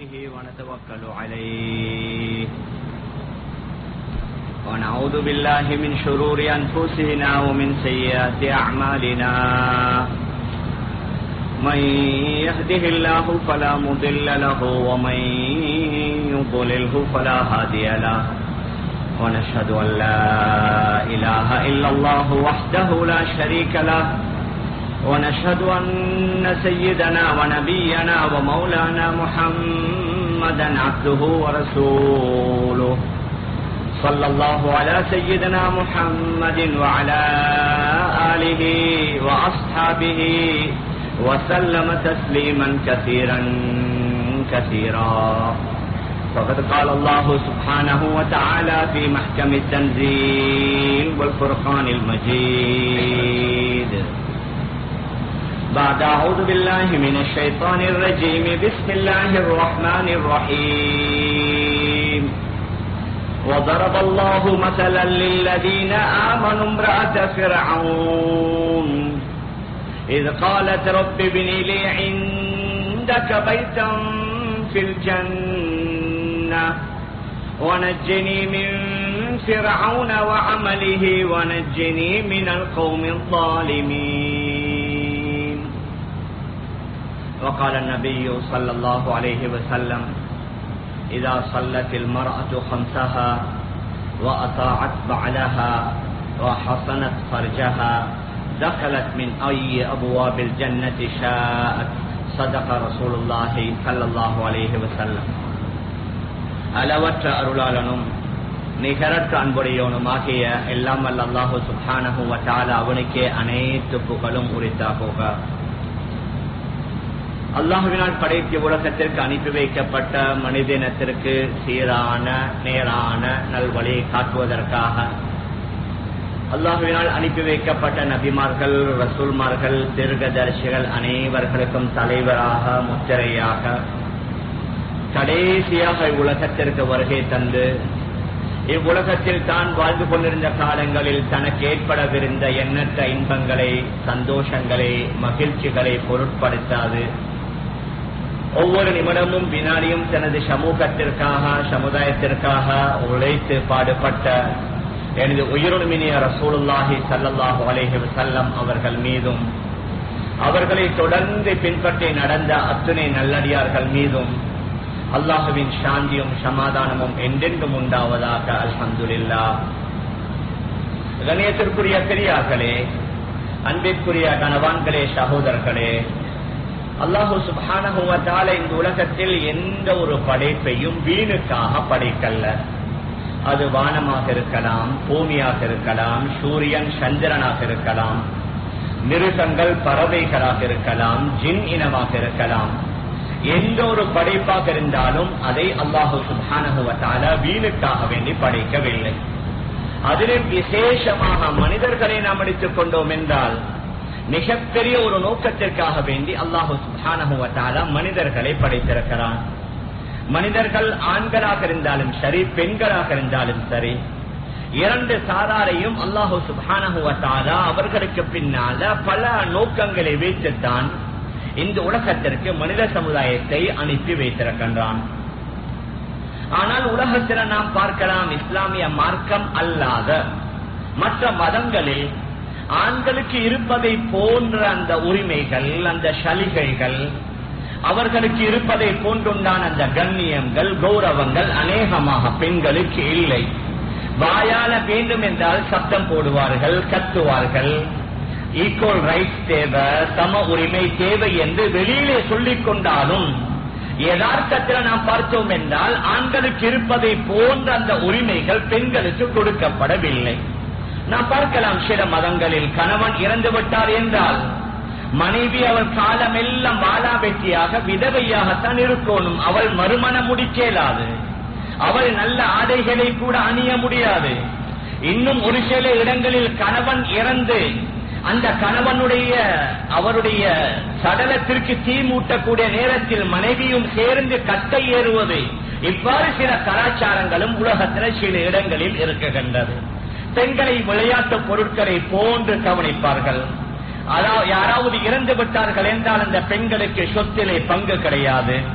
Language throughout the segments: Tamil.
به ونتوكل عليه ونعوذ بالله من شرور أنفسنا ومن سيئات أعمالنا من يهده الله فلا مضل له ومن يضلله فلا هادي له ونشهد أن لا إله إلا الله وحده لا شريك له ونشهد أن سيدنا ونبينا ومولانا محمدا عبده ورسوله صلى الله على سيدنا محمد وعلى آله وأصحابه وسلم تسليما كثيرا كثيرا فقد قال الله سبحانه وتعالى في محكم التنزيل والفرقان المجيد بعد أعوذ بالله من الشيطان الرجيم بسم الله الرحمن الرحيم وضرب الله مثلا للذين آمنوا امرأة فرعون إذ قالت رب ابن لي عندك بيتا في الجنة ونجني من فرعون وعمله ونجني من القوم الظالمين وقال النبي صلى الله عليه وسلم إذا صلت المرأة خمسها وأطاعت بعلها وحصنت فرجها دخلت من أي أبواب الجنة شاءت صدق رسول الله صلى الله عليه وسلم அளவற்ற அருளாளனும் நிகரற்ற அன்புடையவனுமாகிய எல்லாம் வல்ல அல்லாஹு சுப்ஹானஹு வட்டால அவனுக்கே அனைத்து புகழும் உரித்தாகுக அல்லாஹுவினால் படைத்த உலகத்திற்கு அனுப்பி வைக்கப்பட்ட மனிதனத்திற்கு சீரான நேரான நல்வழியை காட்டுவதற்காக அல்லாஹுவினால் அனுப்பி வைக்கப்பட்ட நபிமார்கள் ரசூல்மார்கள் தீர்க்கதரிசிகள் அனைவர்களுக்கும் தலைவராக முத்திரையாக கடைசியாக இவ்வுலகத்திற்கு வருகை தந்து இவ்வுலகத்தில் தான் வாழ்ந்து கொண்டிருந்த காலங்களில் தனக்கு ஏற்படவிருந்த எண்ணற்ற இன்பங்களை சந்தோஷங்களை மகிழ்ச்சிகளை பொருட்படுத்தாது ஒவ்வொரு நிமிடமும் வினாடியும் தனது சமூகத்திற்காக சமுதாயத்திற்காக உழைத்து பாடுபட்ட எனது உயிருமினிய ரசூலுல்லாஹி சல்லல்லாஹு அலேஹி வசல்லம் அவர்கள் மீதும் அவர்களை தொடர்ந்து பின்பற்றி நடந்த அத்துணை நல்லடியார்கள் மீதும் அல்லாஹுவின் சாந்தியும் சமாதானமும் என்றென்றும் உண்டாவதாக அல்ஹந்துல்லா கணியத்திற்குரிய பெரியார்களே அன்பிற்குரிய கணவான்களே சகோதரர்களே அல்லாஹு சுபானகுவத்தால இந்த உலகத்தில் எந்த ஒரு படைப்பையும் வீணுக்காக படைக்கல்ல அது வானமாக இருக்கலாம் பூமியாக இருக்கலாம் சூரியன் சந்திரனாக இருக்கலாம் மிருகங்கள் பறவைகளாக இருக்கலாம் ஜின் இனமாக இருக்கலாம் எந்த ஒரு படைப்பாக இருந்தாலும் அதை அல்லாஹு சுபானகுவத்தால வீணுக்காக வேண்டி படைக்கவில்லை அதிலும் விசேஷமாக மனிதர்களை நாம் எடுத்துக் கொண்டோம் என்றால் மிகப்பெரிய ஒரு நோக்கத்திற்காக வேண்டி அல்லாஹு சுபானகுவத்தால மனிதர்களை படைத்திருக்கிறான் மனிதர்கள் ஆண்களாக இருந்தாலும் சரி பெண்களாக இருந்தாலும் சரி இரண்டு சாராரையும் அல்லாஹு சுபானகுவத்தாலா அவர்களுக்கு பின்னால பல நோக்கங்களை வைத்துத்தான் இந்த உலகத்திற்கு மனித சமுதாயத்தை அனுப்பி வைத்திருக்கின்றான் ஆனால் உலகத்தில் நாம் பார்க்கலாம் இஸ்லாமிய மார்க்கம் அல்லாத மற்ற மதங்களில் ஆண்களுக்கு இருப்பதை போன்ற அந்த உரிமைகள் அந்த சலுகைகள் அவர்களுக்கு இருப்பதை போன்றுண்டான அந்த கண்ணியங்கள் கௌரவங்கள் அநேகமாக பெண்களுக்கு இல்லை வாயால வேண்டும் என்றால் சப்தம் போடுவார்கள் கத்துவார்கள் ஈக்குவல் ரைட்ஸ் தேவை சம உரிமை தேவை என்று வெளியிலே சொல்லிக் கொண்டாலும் யதார்த்தத்தில் நாம் பார்த்தோம் என்றால் ஆண்களுக்கு இருப்பதை போன்ற அந்த உரிமைகள் பெண்களுக்கு கொடுக்கப்படவில்லை நாம் பார்க்கலாம் சில மதங்களில் கணவன் இறந்து விட்டார் என்றால் மனைவி அவள் காலமெல்லாம் வாழா வெட்டியாக விதவையாகத்தான் இருக்கணும் அவள் மறுமணம் முடிக்கலாது அவள் நல்ல ஆடைகளை கூட அணிய முடியாது இன்னும் ஒரு சில இடங்களில் கணவன் இறந்து அந்த கணவனுடைய அவருடைய சடலத்திற்கு தீ மூட்டக்கூடிய நேரத்தில் மனைவியும் சேர்ந்து கட்டை ஏறுவது இவ்வாறு சில கலாச்சாரங்களும் உலகத்தில் சில இடங்களில் இருக்குகின்றது பெண்களை விளையாட்டு பொருட்களை போன்று கவனிப்பார்கள் அதாவது யாராவது இறந்து விட்டார்கள் என்றால் அந்த பெண்களுக்கு சொத்திலே பங்கு கிடையாது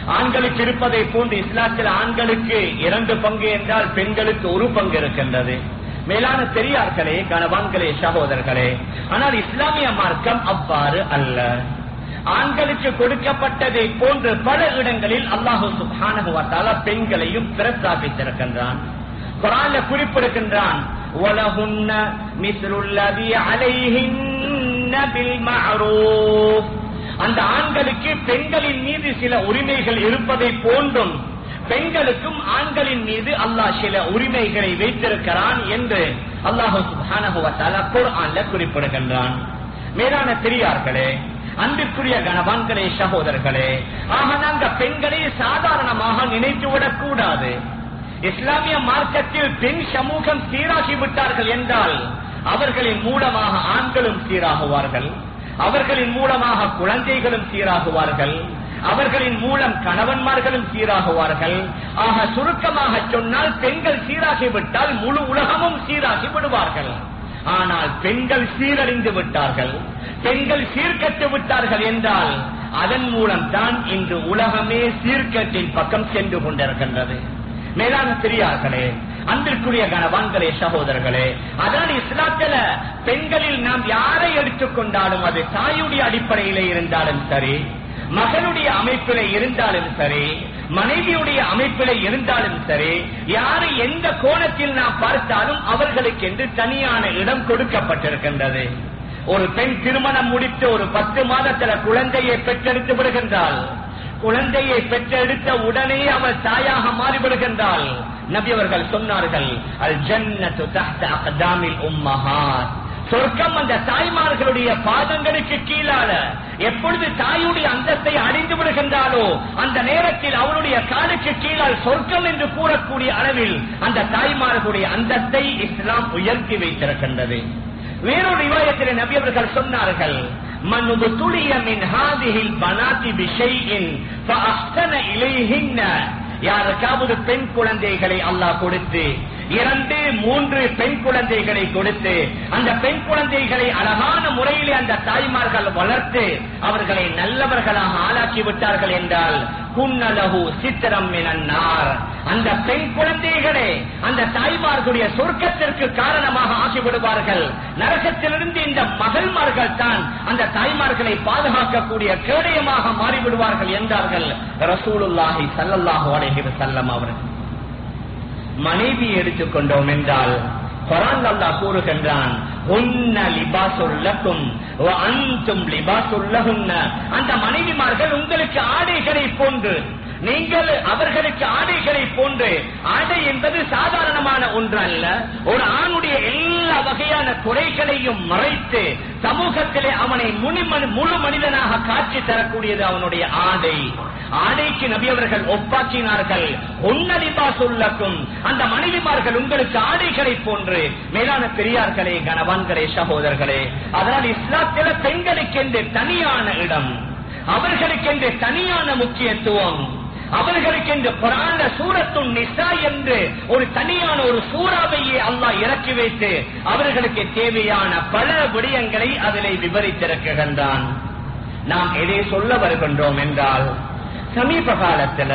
ஆண்களுக்கு இருப்பதை போன்று இஸ்லாத்தில் ஆண்களுக்கு இரண்டு பங்கு என்றால் பெண்களுக்கு ஒரு பங்கு இருக்கின்றது மேலான பெரியார்களே கணவான்களே சகோதரர்களே ஆனால் இஸ்லாமிய மார்க்கம் அவ்வாறு அல்ல ஆண்களுக்கு கொடுக்கப்பட்டதை போன்று பல இடங்களில் அல்லாஹு சுபானுவத்தால பெண்களையும் பிரஸ்தாபித்திருக்கின்றான் குரான்ல குறிப்பிடுகின்றான் وَلَهُنَّ مِثْلُ الَّذِي عَلَيْهِنَّ بِالْمَعْرُوفِ அந்த ஆண்களுக்கு பெண்களின் மீது சில உரிமைகள் இருப்பதை போன்றும் பெண்களுக்கும் ஆண்களின் மீது அல்லாஹ் சில உரிமைகளை வைத்திருக்கிறான் என்று அல்லாஹு சுப்ஹானஹு வ தஆலா குர்ஆன்ல குறிப்பிடுகின்றான் மேலான பெரியார்களே அன்பிற்குரிய கணவான்களே சகோதரர்களே ஆக நாங்க பெண்களை சாதாரணமாக நினைத்துவிடக் கூடாது இஸ்லாமிய மார்க்கத்தில் பெண் சமூகம் சீராகி விட்டார்கள் என்றால் அவர்களின் மூலமாக ஆண்களும் சீராகுவார்கள் அவர்களின் மூலமாக குழந்தைகளும் சீராகுவார்கள் அவர்களின் மூலம் கணவன்மார்களும் சீராகுவார்கள் ஆக சுருக்கமாக சொன்னால் பெண்கள் சீராகிவிட்டால் முழு உலகமும் சீராகி விடுவார்கள் ஆனால் பெண்கள் சீரழிந்து விட்டார்கள் பெண்கள் சீர்கட்டு விட்டார்கள் என்றால் அதன் மூலம் தான் இன்று உலகமே சீர்கட்டின் பக்கம் சென்று கொண்டிருக்கின்றது மேலான பெரியார்களே அன்பிற்குரிய கணவான்களே சகோதரர்களே அதான் இஸ்லாத்தில பெண்களில் நாம் யாரை எடுத்துக்கொண்டாலும் அது தாயுடைய அடிப்படையிலே இருந்தாலும் சரி மகனுடைய அமைப்பிலே இருந்தாலும் சரி மனைவியுடைய அமைப்பிலே இருந்தாலும் சரி யாரை எந்த கோணத்தில் நாம் பார்த்தாலும் அவர்களுக்கு என்று தனியான இடம் கொடுக்கப்பட்டிருக்கின்றது ஒரு பெண் திருமணம் முடித்து ஒரு பத்து மாதத்துல குழந்தையை பெற்றெடுத்து விடுகின்றாள் குழந்தையை பெற்றெடுத்த உடனே அவள் தாயாக மாறிவிடுகின்றாள் நபி அவர்கள் சொன்னார்கள் அல் ஜன்னத்து தஹ்த அக்தாமில் உம்மஹாத் சொர்க்கம் அந்த தாய்மார்களுடைய பாதங்களுக்கு கீழால எப்பொழுது தாயுடைய அந்தத்தை அடைந்து விடுகின்றாலோ அந்த நேரத்தில் அவருடைய காலுக்கு கீழால் சொர்க்கம் என்று கூறக்கூடிய அளவில் அந்த தாய்மார்களுடைய அந்தத்தை இஸ்லாம் உயர்த்தி வைத்திருக்கின்றது வேறொரு விவாயத்தில் நபி அவர்கள் சொன்னார்கள் من ابتلي من هذه البنات بشيء فأحسن إليهن யாருக்காவது பெண் குழந்தைகளை அல்லாஹ் கொடுத்து இரண்டு மூன்று பெண் குழந்தைகளை கொடுத்து அந்த பெண் குழந்தைகளை அழகான முறையிலே அந்த தாய்மார்கள் வளர்த்து அவர்களை நல்லவர்களாக ஆளாக்கி விட்டார்கள் என்றால் குன்னலகு சித்திரம் மினன்னார் அந்த பெண் குழந்தைகளே அந்த தாய்மார்களுடைய சொர்க்கத்திற்கு காரணமாக ஆகிவிடுவார்கள் நரகத்திலிருந்து இந்த மகள்மார்கள் தான் அந்த தாய்மார்களை பாதுகாக்கக்கூடிய கேடயமாக மாறிவிடுவார்கள் என்றார்கள் ரசூலுல்லாஹி சல்லல்லாஹு அலைஹி வஸல்லம் அவர்கள் மனைவி எடுத்துக்கொண்டோம் என்றால் குரான் அல்லாஹ் கூறுகின்றான் உன்ன லிபாசுல்லக்கும் அன்தும் லிபாசுல்லகுன்ன அந்த மனைவிமார்கள் உங்களுக்கு ஆடைகளை போன்று நீங்கள் அவர்களுக்கு ஆடைகளை போன்று ஆடை என்பது சாதாரணமான ஒன்று அல்ல ஒரு ஆணுடைய எல்லா வகையான குறைகளையும் மறைத்து சமூகத்திலே அவனை முனிமனு- முழு மனிதனாக காட்சி தரக்கூடியது அவனுடைய ஆடை ஆடைக்கு நபி அவர்கள் ஒப்பாக்கினார்கள் உன்னதிபா சொல்லக்கும் அந்த மனைவிமார்கள் உங்களுக்கு ஆடைகளை போன்று மேலான பெரியார்களே கணவான்களே சகோதரர்களே அதனால் இஸ்லாத்தில பெண்களுக்கென்று தனியான இடம் அவர்களுக்கென்று தனியான முக்கியத்துவம் அவர்களுக்கென்று குரான சூரத்துன் நிசா என்று ஒரு தனியான ஒரு சூறாவையே அல்லாஹ் இறக்கி வைத்து அவர்களுக்கு தேவையான பல விடயங்களை அதிலே விவரித்திருக்கின்றான் நாம் எதை சொல்ல வருகின்றோம் என்றால் சமீப காலத்துல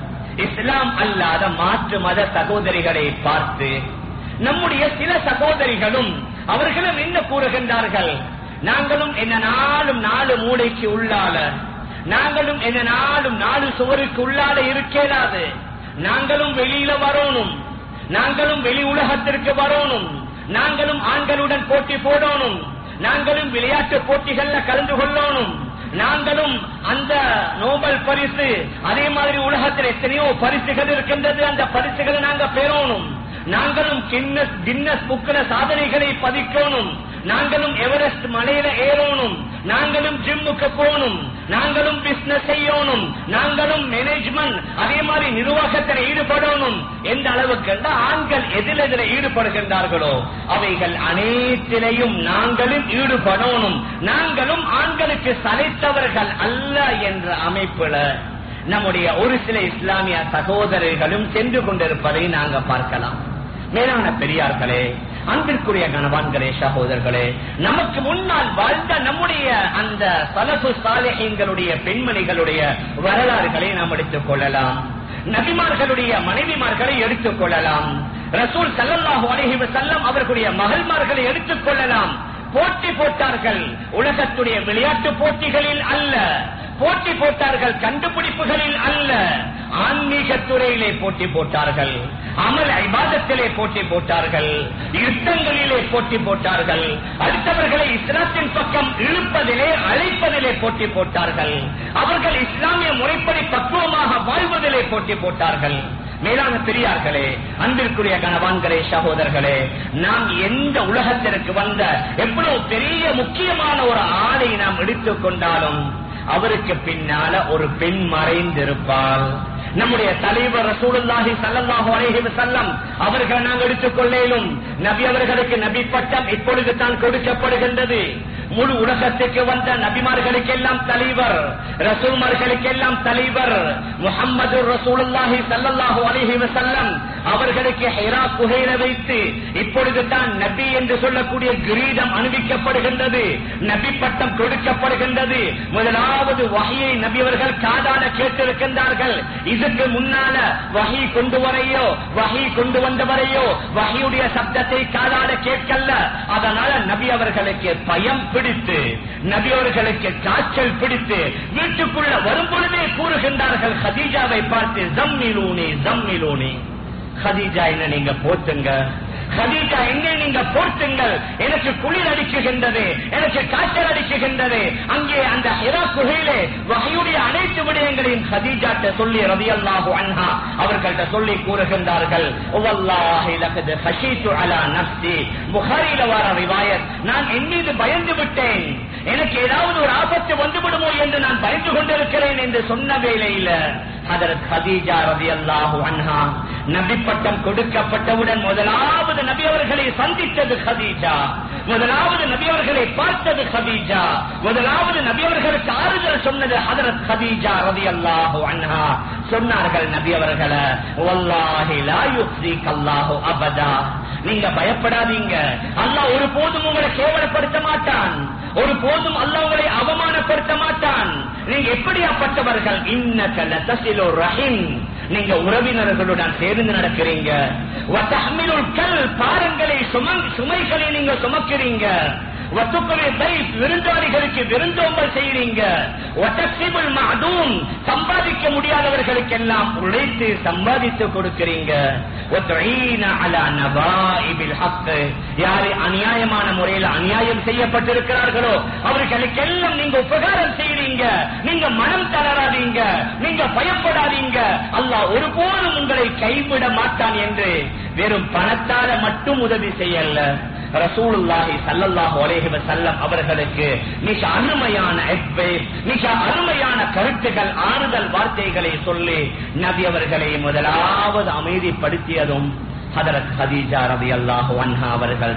இஸ்லாம் அல்லாத மாற்று மத சகோதரிகளை பார்த்து நம்முடைய சில சகோதரிகளும் அவர்களும் என்ன கூறுகின்றார்கள் நாங்களும் என்ன நாளும் நாலு மூளைக்கு உள்ளால நாங்களும் என்ன நாளும் நாலு சுவருக்கு உள்ளால இருக்கேலாது நாங்களும் வெளியில வரணும் நாங்களும் வெளி உலகத்திற்கு வரணும் நாங்களும் ஆண்களுடன் போட்டி போடணும் நாங்களும் விளையாட்டு போட்டிகள்ல கலந்து கொள்ளணும் நாங்களும் அந்த நோபல் பரிசு அதே மாதிரி உலகத்தில் எத்தனையோ பரிசுகள் இருக்கின்றது அந்த பரிசுகளை நாங்க பெறணும் நாங்களும் கின்னஸ் கின்னஸ் புக்கின சாதனைகளை பதிக்கணும் நாங்களும் எவரெஸ்ட் மலையில ஏறணும் நாங்களும் ஜிம்முக்கு போகணும் நாங்களும் பிசினஸ் செய்யணும் நாங்களும் மேனேஜ்மெண்ட் அதே மாதிரி நிர்வாகத்தில் ஈடுபடணும் எந்த அளவுக்கு ஆண்கள் எதில் எதில் ஈடுபடுகின்றார்களோ அவைகள் அனைத்திலையும் நாங்களும் ஈடுபடணும் நாங்களும் ஆண்களுக்கு சளைத்தவர்கள் அல்ல என்ற அமைப்புல நம்முடைய ஒரு சில இஸ்லாமிய சகோதரர்களும் சென்று கொண்டிருப்பதை நாங்க பார்க்கலாம் மேலான பெரியார்களே அன்பிற்குரிய கணவான்களே சகோதரர்களே நமக்கு முன்னால் வாழ்ந்த நம்முடைய அந்த சலசு சாலைகளுடைய பெண்மணிகளுடைய வரலாறுகளை நாம் எடுத்துக் கொள்ளலாம் நபிமார்களுடைய மனைவிமார்களை எடுத்துக் கொள்ளலாம் ரசூல் சல்லல்லாஹு அலைஹி வஸல்லம் அவர்களுடைய மகள்மார்களை எடுத்துக் கொள்ளலாம் போட்டி போட்டார்கள் உலகத்துடைய விளையாட்டு போட்டிகளில் அல்ல போட்டி போட்டார்கள் கண்டுபிடிப்புகளில் அல்ல ஆன்மீக துறையிலே போட்டி போட்டார்கள் அமல் ஐபாதத்திலே போட்டி போட்டார்கள் யுத்தங்களிலே போட்டி போட்டார்கள் அடுத்தவர்களை இஸ்லாத்தின் பக்கம் இழுப்பதிலே அழைப்பதிலே போட்டி போட்டார்கள் அவர்கள் இஸ்லாமிய முறைப்படி பக்குவமாக வாழ்வதிலே போட்டி போட்டார்கள் மேலான பெரியார்களே அன்பிற்குரிய கணவான்களே சகோதரர்களே நாம் எந்த உலகத்திற்கு வந்த எவ்வளவு பெரிய முக்கியமான ஒரு ஆளை நாம் எடுத்துக் கொண்டாலும் அவருக்கு பின்னால ஒரு பெண் மறைந்திருப்பாள் நம்முடைய தலைவர் ரசூலுல்லாஹி ஸல்லல்லாஹு அலைஹி வஸல்லம் அவர்களை நாம் எடுத்துக் கொள்ளேலும் நபி அவர்களுக்கு நபி பட்டம் இப்பொழுது தான் கொடுக்கப்படுகின்றது முழு உலகத்துக்கு வந்த நபிமார்களுக்கெல்லாம் தலைவர் ரசூல்மார்களுக்கெல்லாம் தலைவர் முஹம்மது ரசூலுல்லாஹி ஸல்லல்லாஹு அலைஹி வஸல்லம் அவர்களுக்கு ஹிரா குகையில வைத்து இப்பொழுது தான் நபி என்று சொல்லக்கூடிய கிரீடம் அணிவிக்கப்படுகின்றது நபி பட்டம் கொடுக்கப்படுகின்றது முதலாவது வகையை நபி அவர்கள் காதால கேட்டிருக்கின்றார்கள் இதுக்கு முன்னால வகை கொண்டு வரையோ வகை கொண்டு வந்தவரையோ வகையுடைய சப்தத்தை காதால கேட்கல அதனால நபி அவர்களுக்கு பயம் பிடித்து நபி அவர்களுக்கு காய்ச்சல் பிடித்து வீட்டுக்குள்ள வரும் பொழுதே கூறுகின்றார்கள் ஹதீஜாவை பார்த்து ஜம்மிலூனி ஜம்மிலூனி ஹதீஜா என்ன நீங்க போத்துங்க ஹதீஜா எங்கே நீங்க போர்த்துங்கள் எனக்கு குளிர் அடிக்குகின்றது எனக்கு காய்ச்சல் அடிக்குகின்றது அங்கே அந்த ஹிரா குகையிலே வகையுடைய அனைத்து விடயங்களையும் ஹதீஜாட்ட சொல்லி ரவி அல்லாஹு அன்ஹா அவர்கள்ட்ட சொல்லி கூறுகின்றார்கள் "வல்லாஹி லகத் ஹஷீது அலா நஃப்ஸி." புகாரில வர ரிவாயத் நான் என் மீது பயந்து விட்டேன் எனக்கு ஏதாவது ஒரு ஆபத்து வந்துவிடுமோ என்று நான் பயந்து கொண்டிருக்கிறேன் என்று சொன்ன வேளையில ஹதரத் ஹதீஜா ரலியல்லாஹு அன்ஹா நபி பட்டம் கொடுக்கப்பட்டவுடன் முதலாவது நபி அவர்களை சந்தித்தது ஹதீஜா முதலாவது நபி அவர்களை பார்த்தது ஹதீஜா முதலாவது நபி அவர்களுக்கு ஆறுதல் சொன்னது ஹதரத் ஹதீஜா ரலியல்லாஹு அன்ஹா சொன்னார்கள் நபி அவர்களை வல்லாஹி லா யுக்ஸிக அல்லாஹு அபதா நீங்க பயப்படாதீங்க அல்லாஹ் ஒரு போதும் உங்களை கேவலப்படுத்த மாட்டான் ஒரு போதும் அல்லாஹ் உங்களை அவமானப்படுத்த மாட்டான் நீங்க எப்படியாப்பட்டவர்கள் இன்னக லதசிலு ரஹிம் நீங்க உறவினர்களுடன் சேர்ந்து நடக்கிறீங்க வதஹ்மிலுல் கல் பாரங்களை சுமங் சுமைகளை நீங்க சுமக்கிறீங்க வத்துக்களை தைப் விருந்தாளிகளுக்கு விருந்தோம்பல் செய்றீங்க வதக்சிபுல் மஅதூம் சம்பாதிக்க முடியாதவர்களுக்கெல்லாம் உழைத்து சம்பாதித்து கொடுக்கிறீங்க வதுஈன அலா நவாஇபில் ஹக் யாரு அநியாயமான முறையில் அநியாயம் செய்யப்பட்டிருக்கிறார்களோ அவர்களுக்கெல்லாம் நீங்க உபகாரம் செய்றீங்க நீங்க மனம் தளராதீங்க நீங்க பயப்படாதீங்க அல்லாஹ் ஒருபோதும் உங்களை கைவிட மாட்டான் என்று வெறும் பணத்தால மட்டும் உதவி செய்யல ரசூலுல்லாஹி ஸல்லல்லாஹு அலைஹி வஸல்லம் அவர்களுக்கு மிக அருமையான advice, மிக அருமையான கருத்துக்கள் ஆறுதல் வார்த்தைகளை சொல்லி நபி அவர்களை முதலாவது அமைதிப்படுத்தியதும் ஹதரத் ஹதீஜா ரலியல்லாஹு அன்ஹா அவர்கள்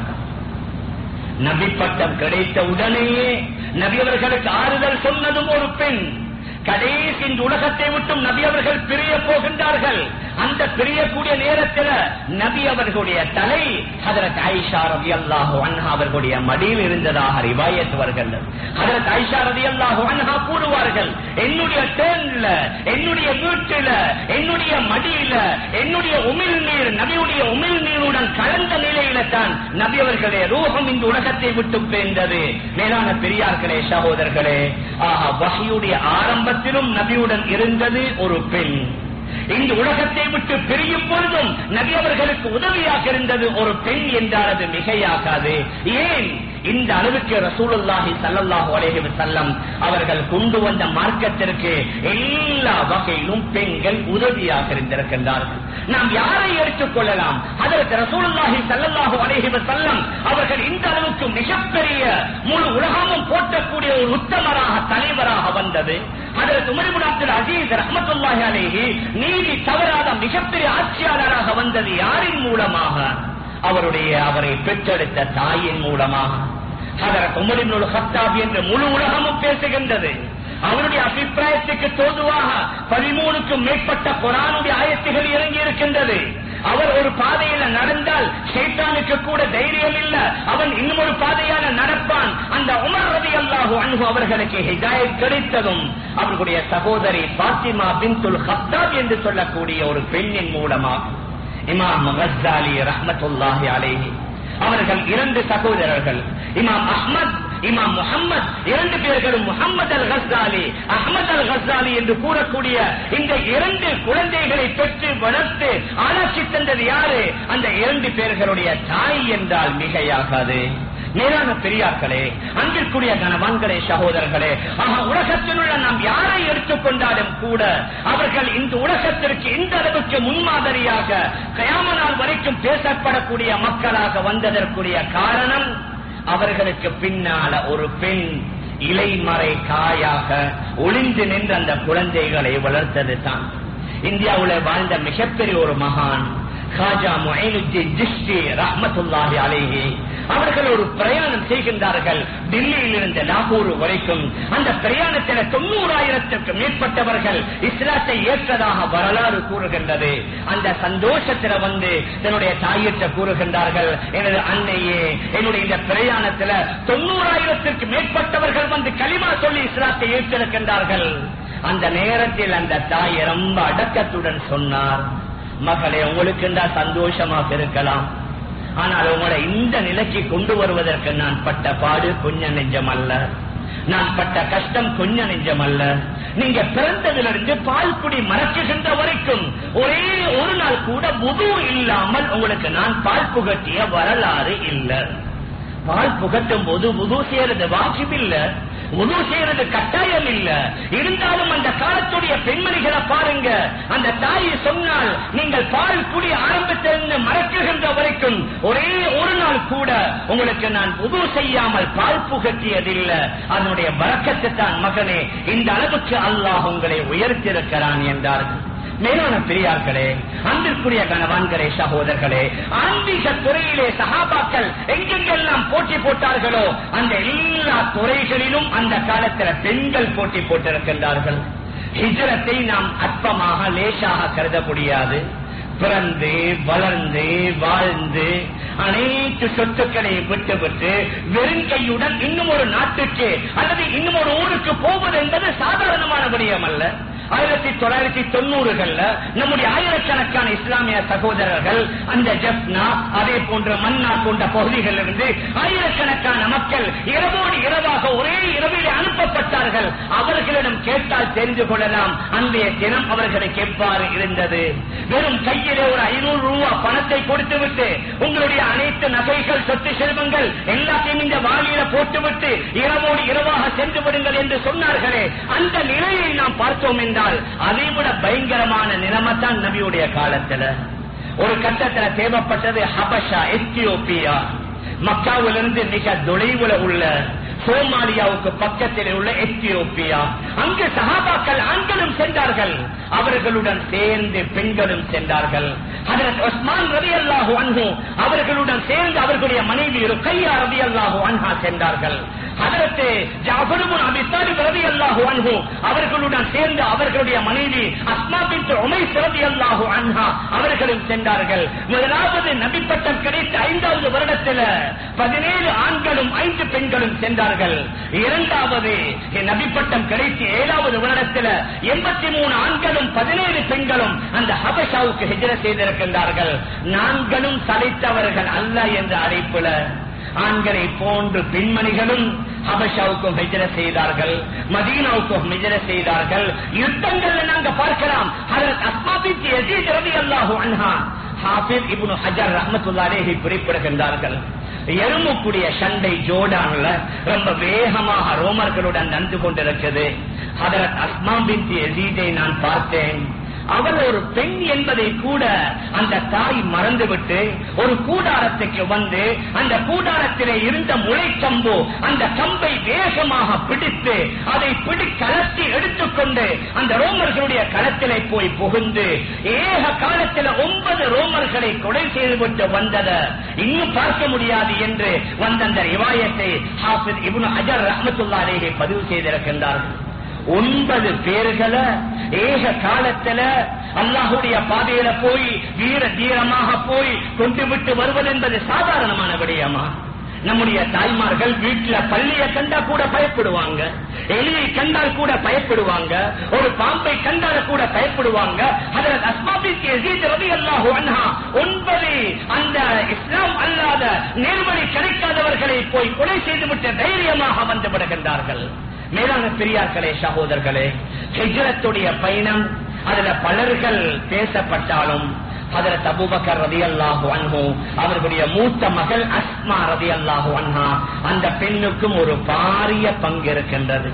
நபி பட்டம் கிடைத்த உடனேயே நபி அவர்களுக்கு ஆறுதல் சொன்னதும் ஒரு பெண் கடைசி இந்த உலகத்தை விட்டும் நபி அவர்கள் பிரிய போகின்றார்கள் அந்த பிரியக்கூடிய நேரத்தில் நபி அவர்களுடைய தலை ஹதரத் ஆயிஷா ரவி அல்லாஹு அன்ஹா அவர்களுடைய மடியில் இருந்ததாக ரிவாயத் வருகிறது ஹதரத் ஆயிஷா ரவி அல்லாஹு அன்ஹா கூறுவார்கள் என்னுடைய டேர்ன்ல என்னுடைய வீட்டில என்னுடைய மடியில என்னுடைய உமிழ் நீர் நபியுடைய உமிழ் நீருடன் கலந்த நிலையில தான் நபி அவர்களுடைய ரூபம் இந்த உலகத்தை விட்டு பேர்ந்தது மேலான பெரியார்களே சகோதரர்களே ஆஹா வகையுடைய ஆரம்பத்திலும் நபியுடன் இருந்தது ஒரு பெண் இந்த உலகத்தை விட்டு பிரியும் பொழுதும் நபி அவர்களுக்கு உதவியாக இருந்தது ஒரு பெண் என்றால் அது மிகையாகாது ஏன் இந்த அளவுக்கு ரசூலுல்லாஹி ஸல்லல்லாஹு அலைஹி வஸல்லம் அவர்கள் கொண்டு வந்த மார்க்கத்திற்கு எல்லா வகையிலும் பெண்கள் உதவியாக இருந்திருக்கின்றார்கள் நாம் யாரை எடுத்துக்கொள்ளலாம் அதற்கு ரசூலுல்லாஹி ஸல்லல்லாஹு அலைஹி வஸல்லம் அவர்கள் இந்த அளவுக்கு மிகப்பெரிய முழு உலகமும் போற்றக்கூடிய ஒரு உத்தமராக தலைவராக வந்தது அதற்கு உமர் அப்துல் அசீஸ் ரஹ்மத்துல்லாஹி அலைஹி நீதி தவறாத மிகப்பெரிய ஆட்சியாளராக வந்தது யாரின் மூலமாக அவருடைய அவரை பெற்றெடுத்த தாயின் மூலமாக அதற்கு உமரின் ஹத்தாப் என்று முழு உலகமும் பேசுகின்றது அவருடைய அபிப்பிராயத்துக்கு தோதுவாக பதிமூணுக்கும் மேற்பட்ட குரானுடைய ஆயத்துகள் இறங்கி இருக்கின்றது அவர் ஒரு பாதையில நடந்தால் ஷைத்தானுக்கு கூட தைரியம் இல்ல அவன் இன்னும் ஒரு பாதையால நடப்பான் அந்த உமர் ரதி அல்லாஹு அன்பு அவர்களுக்கு ஹிதாயத் கிடைத்ததும் அவர்களுடைய சகோதரி பாத்திமா பின்துல் ஹத்தாப் என்று சொல்லக்கூடிய ஒரு பெண்ணின் மூலமாக இமாம் கஸ்ஸாலி ரஹ்மத்துல்லாஹி அலைஹி அவர்கள் இரண்டு சகோதரர்கள் இமாம் அஹ்மத் இமாம் முகம்மது இரண்டு பேர்களும் முகமது அல் கஸ்தாலி அஹமது அல் கஸ்தாலி என்று கூறக்கூடிய இந்த இரண்டு குழந்தைகளை பெற்று வளர்த்து ஆளாட்சி தந்தது யாரு அந்த இரண்டு பேர்களுடைய தாய் என்றால் மிகையாகாது மேலான பெரியார்களே அன்பிற்குரிய கணவான்களே சகோதரர்களே ஆக உலகத்தில் உள்ள நாம் யாரை எடுத்துக்கொண்டாலும் கூட அவர்கள் இந்த உலகத்திற்கு இந்த அளவுக்கு முன்மாதிரியாக கயாம நாள் வரைக்கும் பேசப்படக்கூடிய மக்களாக வந்ததற்குரிய காரணம் அவர்களுக்கு பின்னால ஒரு பெண் இலைமறை காயாக ஒளிந்து நின்று அந்த குழந்தைகளை வளர்த்தது தான் இந்தியாவுல வாழ்ந்த மிகப்பெரிய ஒரு மகான் காஜா முஹைனுத்தீன் ஜிஷ்டி ரஹ்மத்துல்லாஹி அலைஹி அவர்கள் ஒரு பிரயாணம் செய்கின்றார்கள் டில்லியில் இருந்து லாகூர் வரைக்கும் அந்த பிரயாணத்தில் தொண்ணூறாயிரத்திற்கு மேற்பட்டவர்கள் இஸ்லாத்தை ஏற்றதாக வரலாறு கூறுகின்றது அந்த சந்தோஷத்தில் வந்து தன்னுடைய தாயிட்ட கூறுகின்றார்கள் எனது அன்னையே என்னுடைய இந்த பிரயாணத்தில் தொண்ணூறாயிரத்திற்கு மேற்பட்டவர்கள் வந்து களிமா சொல்லி இஸ்லாத்தை ஏற்றிருக்கின்றார்கள் அந்த நேரத்தில் அந்த தாய் ரொம்ப அடக்கத்துடன் சொன்னார் மகளே உங்களுக்கு சந்தோஷமாக இருக்கலாம் ஆனால் உங்களை இந்த நிலைக்கு கொண்டு வருவதற்கு நான் பட்ட பாடு கொஞ்ச நெஞ்சம் அல்ல நான் பட்ட கஷ்டம் கொஞ்ச நெஞ்சம் அல்ல நீங்க பிறந்ததிலிருந்து பால் குடி மறக்குகின்ற வரைக்கும் ஒரே ஒரு நாள் கூட முது இல்லாமல் உங்களுக்கு நான் பால் புகட்டிய வரலாறு இல்லை பால் புகட்டும் போது உது செய்யறது வாஜிபில்ல உது செய்யறது கட்டாயம் இல்ல இருந்தாலும் அந்த காலத்துடைய பெண்மணிகளை பாருங்க அந்த தாய் சொன்னால் நீங்கள் பால் குடி ஆரம்பத்திலிருந்து மறக்குகின்ற வரைக்கும் ஒரே ஒரு நாள் கூட உங்களுக்கு நான் உது செய்யாமல் பால் புகட்டியதில்லை அதனுடைய வரக்கத்தை தான் மகனே இந்த அளவுக்கு அல்லாஹ் உங்களை உயர்த்திருக்கிறான் என்றார்கள் மேலான பெரியார்களே அன்பிற்குரிய கணவான்களே சகோதரர்களே ஆன்மீக துறையிலே சகாபாக்கள் எங்கெங்கெல்லாம் போட்டி போட்டார்களோ அந்த எல்லா துறைகளிலும் அந்த காலத்தில் பெண்கள் போட்டி போட்டிருக்கின்றார்கள் ஹிஜரத்தை நாம் அற்பமாக லேசாக கருத முடியாது பிறந்து வளர்ந்து வாழ்ந்து அனைத்து சொத்துக்களை விட்டுவிட்டு வெறுங்கையுடன் இன்னும் ஒரு நாட்டுக்கு அல்லது இன்னும் ஒரு ஊருக்கு போவது என்பது சாதாரணமான விடயம் அல்ல ஆயிரத்தி தொள்ளாயிரத்தி தொண்ணூறுகள்ல நம்முடைய ஆயிரக்கணக்கான இஸ்லாமிய சகோதரர்கள் அந்த ஜப்னா அதே போன்ற மன்னா போன்ற பகுதிகளில் இருந்து ஆயிரக்கணக்கான மக்கள் இரவோடு இரவாக ஒரே இரவில் அனுப்பப்பட்டார்கள் அவர்களிடம் கேட்டால் தெரிந்து கொள்ளலாம் அன்றைய தினம் அவர்களுக்கு எவ்வாறு இருந்தது வெறும் கையிலே ஒரு ஐநூறு ரூபாய் பணத்தை கொடுத்து விட்டு உங்களுடைய அனைத்து நகைகள் சொத்து செல்வங்கள் எல்லாத்தையும் இந்த வாளியில போட்டுவிட்டு இரவோடு இரவாக சென்று விடுங்கள் என்று சொன்னார்களே அந்த நிலையை நாம் பார்த்தோம் என்றால் அதைவிட பயங்கரமான நிலைமை தான் நபியுடைய காலத்துல ஒரு கட்டத்துல தேவைப்பட்டது ஹபஷா எத்தியோப்பியா மக்காவிலிருந்து மிக தொலைவுல உள்ள சோமாலியாவுக்கு பக்கத்தில் உள்ள எத்தியோப்பியா அங்கு சகாபாக்கள் ஆண்களும் சென்றார்கள் அவர்களுடன் சேர்ந்து பெண்களும் சென்றார்கள் அதற்கு உஸ்மான் ரவி அல்லாஹு அன்ஹு அவர்களுடன் சேர்ந்து அவர்களுடைய மனைவி ருக்கையா ரவி அல்லாஹு அன்ஹா சென்றார்கள் அதற்கு ஜாபருமுன் அபித்தாலிப் ரவி அல்லாஹு அன்ஹு அவர்களுடன் சேர்ந்து அவர்களுடைய மனைவி அஸ்மா பின் உமைஸ் ரவி அல்லாஹு அன்ஹா அவர்களும் சென்றார்கள் முதலாவது நபிப்பட்டம் கிடைத்த ஐந்தாவது வருடத்தில் பதினேழு ஆண்களும் ஐந்து பெண்களும் சென்றார்கள் இரண்டாவது நபிப்பட்டம் கிடைத்த ஏழாவது வருடத்தில் எண்பத்தி மூணு ஆண்களும் பதினேழு பெண்களும் அந்த ஹபஷாவுக்கு ஹிஜர செய்திருக்கின்றார்கள் நான்களும் சளைத்தவர்கள் அல்ல என்ற அழைப்புல ஆண்களை போன்று பெண்மணிகளும் ஹபஷாவுக்கும் ஹிஜர செய்தார்கள் மதீனாவுக்கும் ஹிஜர செய்தார்கள் யுத்தங்கள்ல நாங்க பார்க்கலாம் அதற்கு அஸ்மாபிக்கு எசீத் ரவி அல்லாஹு அன்ஹா ஹாஃபிஸ் இப்னு ஹஜர் ரஹ்மத்துல்லாஹி குறிப்பிடுகின்றார்கள் எறும்புக்குடிய சண்டை ஜோடான்ல ரொம்ப வேகமாக ரோமர்களுடன் நடந்து கொண்டிருக்கிறது அதற்கு அஸ்மா பின் எசீதை நான் பார்த்தேன் அவள் ஒரு பெண் என்பதை கூட அந்த தாய் மறந்துவிட்டு ஒரு கூடாரத்துக்கு வந்து அந்த கூடாரத்திலே இருந்த முளைக்கம்பு அந்த கம்பை வேகமாக பிடித்து அதை பிடி கலத்தி எடுத்துக்கொண்டு அந்த ரோமர்களுடைய களத்திலே போய் புகுந்து ஏக காலத்தில் ஒன்பது ரோமர்களை கொலை செய்துவிட்டு வந்தத இன்னும் பார்க்க முடியாது என்று வந்த அந்த ரிவாயத்தை ஹாஃபிஸ் இப்னு ஹஜர் ரஹமத்துல்லாலேயே பதிவு செய்திருக்கின்றார்கள் ஒன்பது பேர்களை ஏக காலத்துல அல்லாஹுடைய பாதையில போய் வீர தீரமாக போய் கொண்டு விட்டு வருவது என்பது சாதாரணமான விடயமா நம்முடைய தாய்மார்கள் வீட்டுல பள்ளிய கண்டா கூட பயப்படுவாங்க எலியை கண்டால் கூட பயப்படுவாங்க ஒரு பாம்பை கண்டால் கூட பயப்படுவாங்க அதில் அஸ்மாபிக்கு எசீத் ரவி அல்லாஹு அன்ஹா ஒன்பது அந்த இஸ்லாம் அல்லாத நேர்வழி கிடைக்காதவர்களை போய் கொலை செய்துவிட்டு தைரியமாக வந்து விடுகின்றார்கள் மேலான பெரியார்களே சகோதரர்களே ஹிஜ்ரத்துடைய பயணம் அதுல பலர்கள் பேசப்பட்டாலும் ஹதரத் அபூபக்கர் ரதி அல்லாஹு அன்ஹு அவர்களுடைய மூத்த மகள் அஸ்மா ரதி அல்லாஹு அன்ஹா அந்த பெண்ணுக்கும் ஒரு பாரிய பங்கு இருக்கின்றது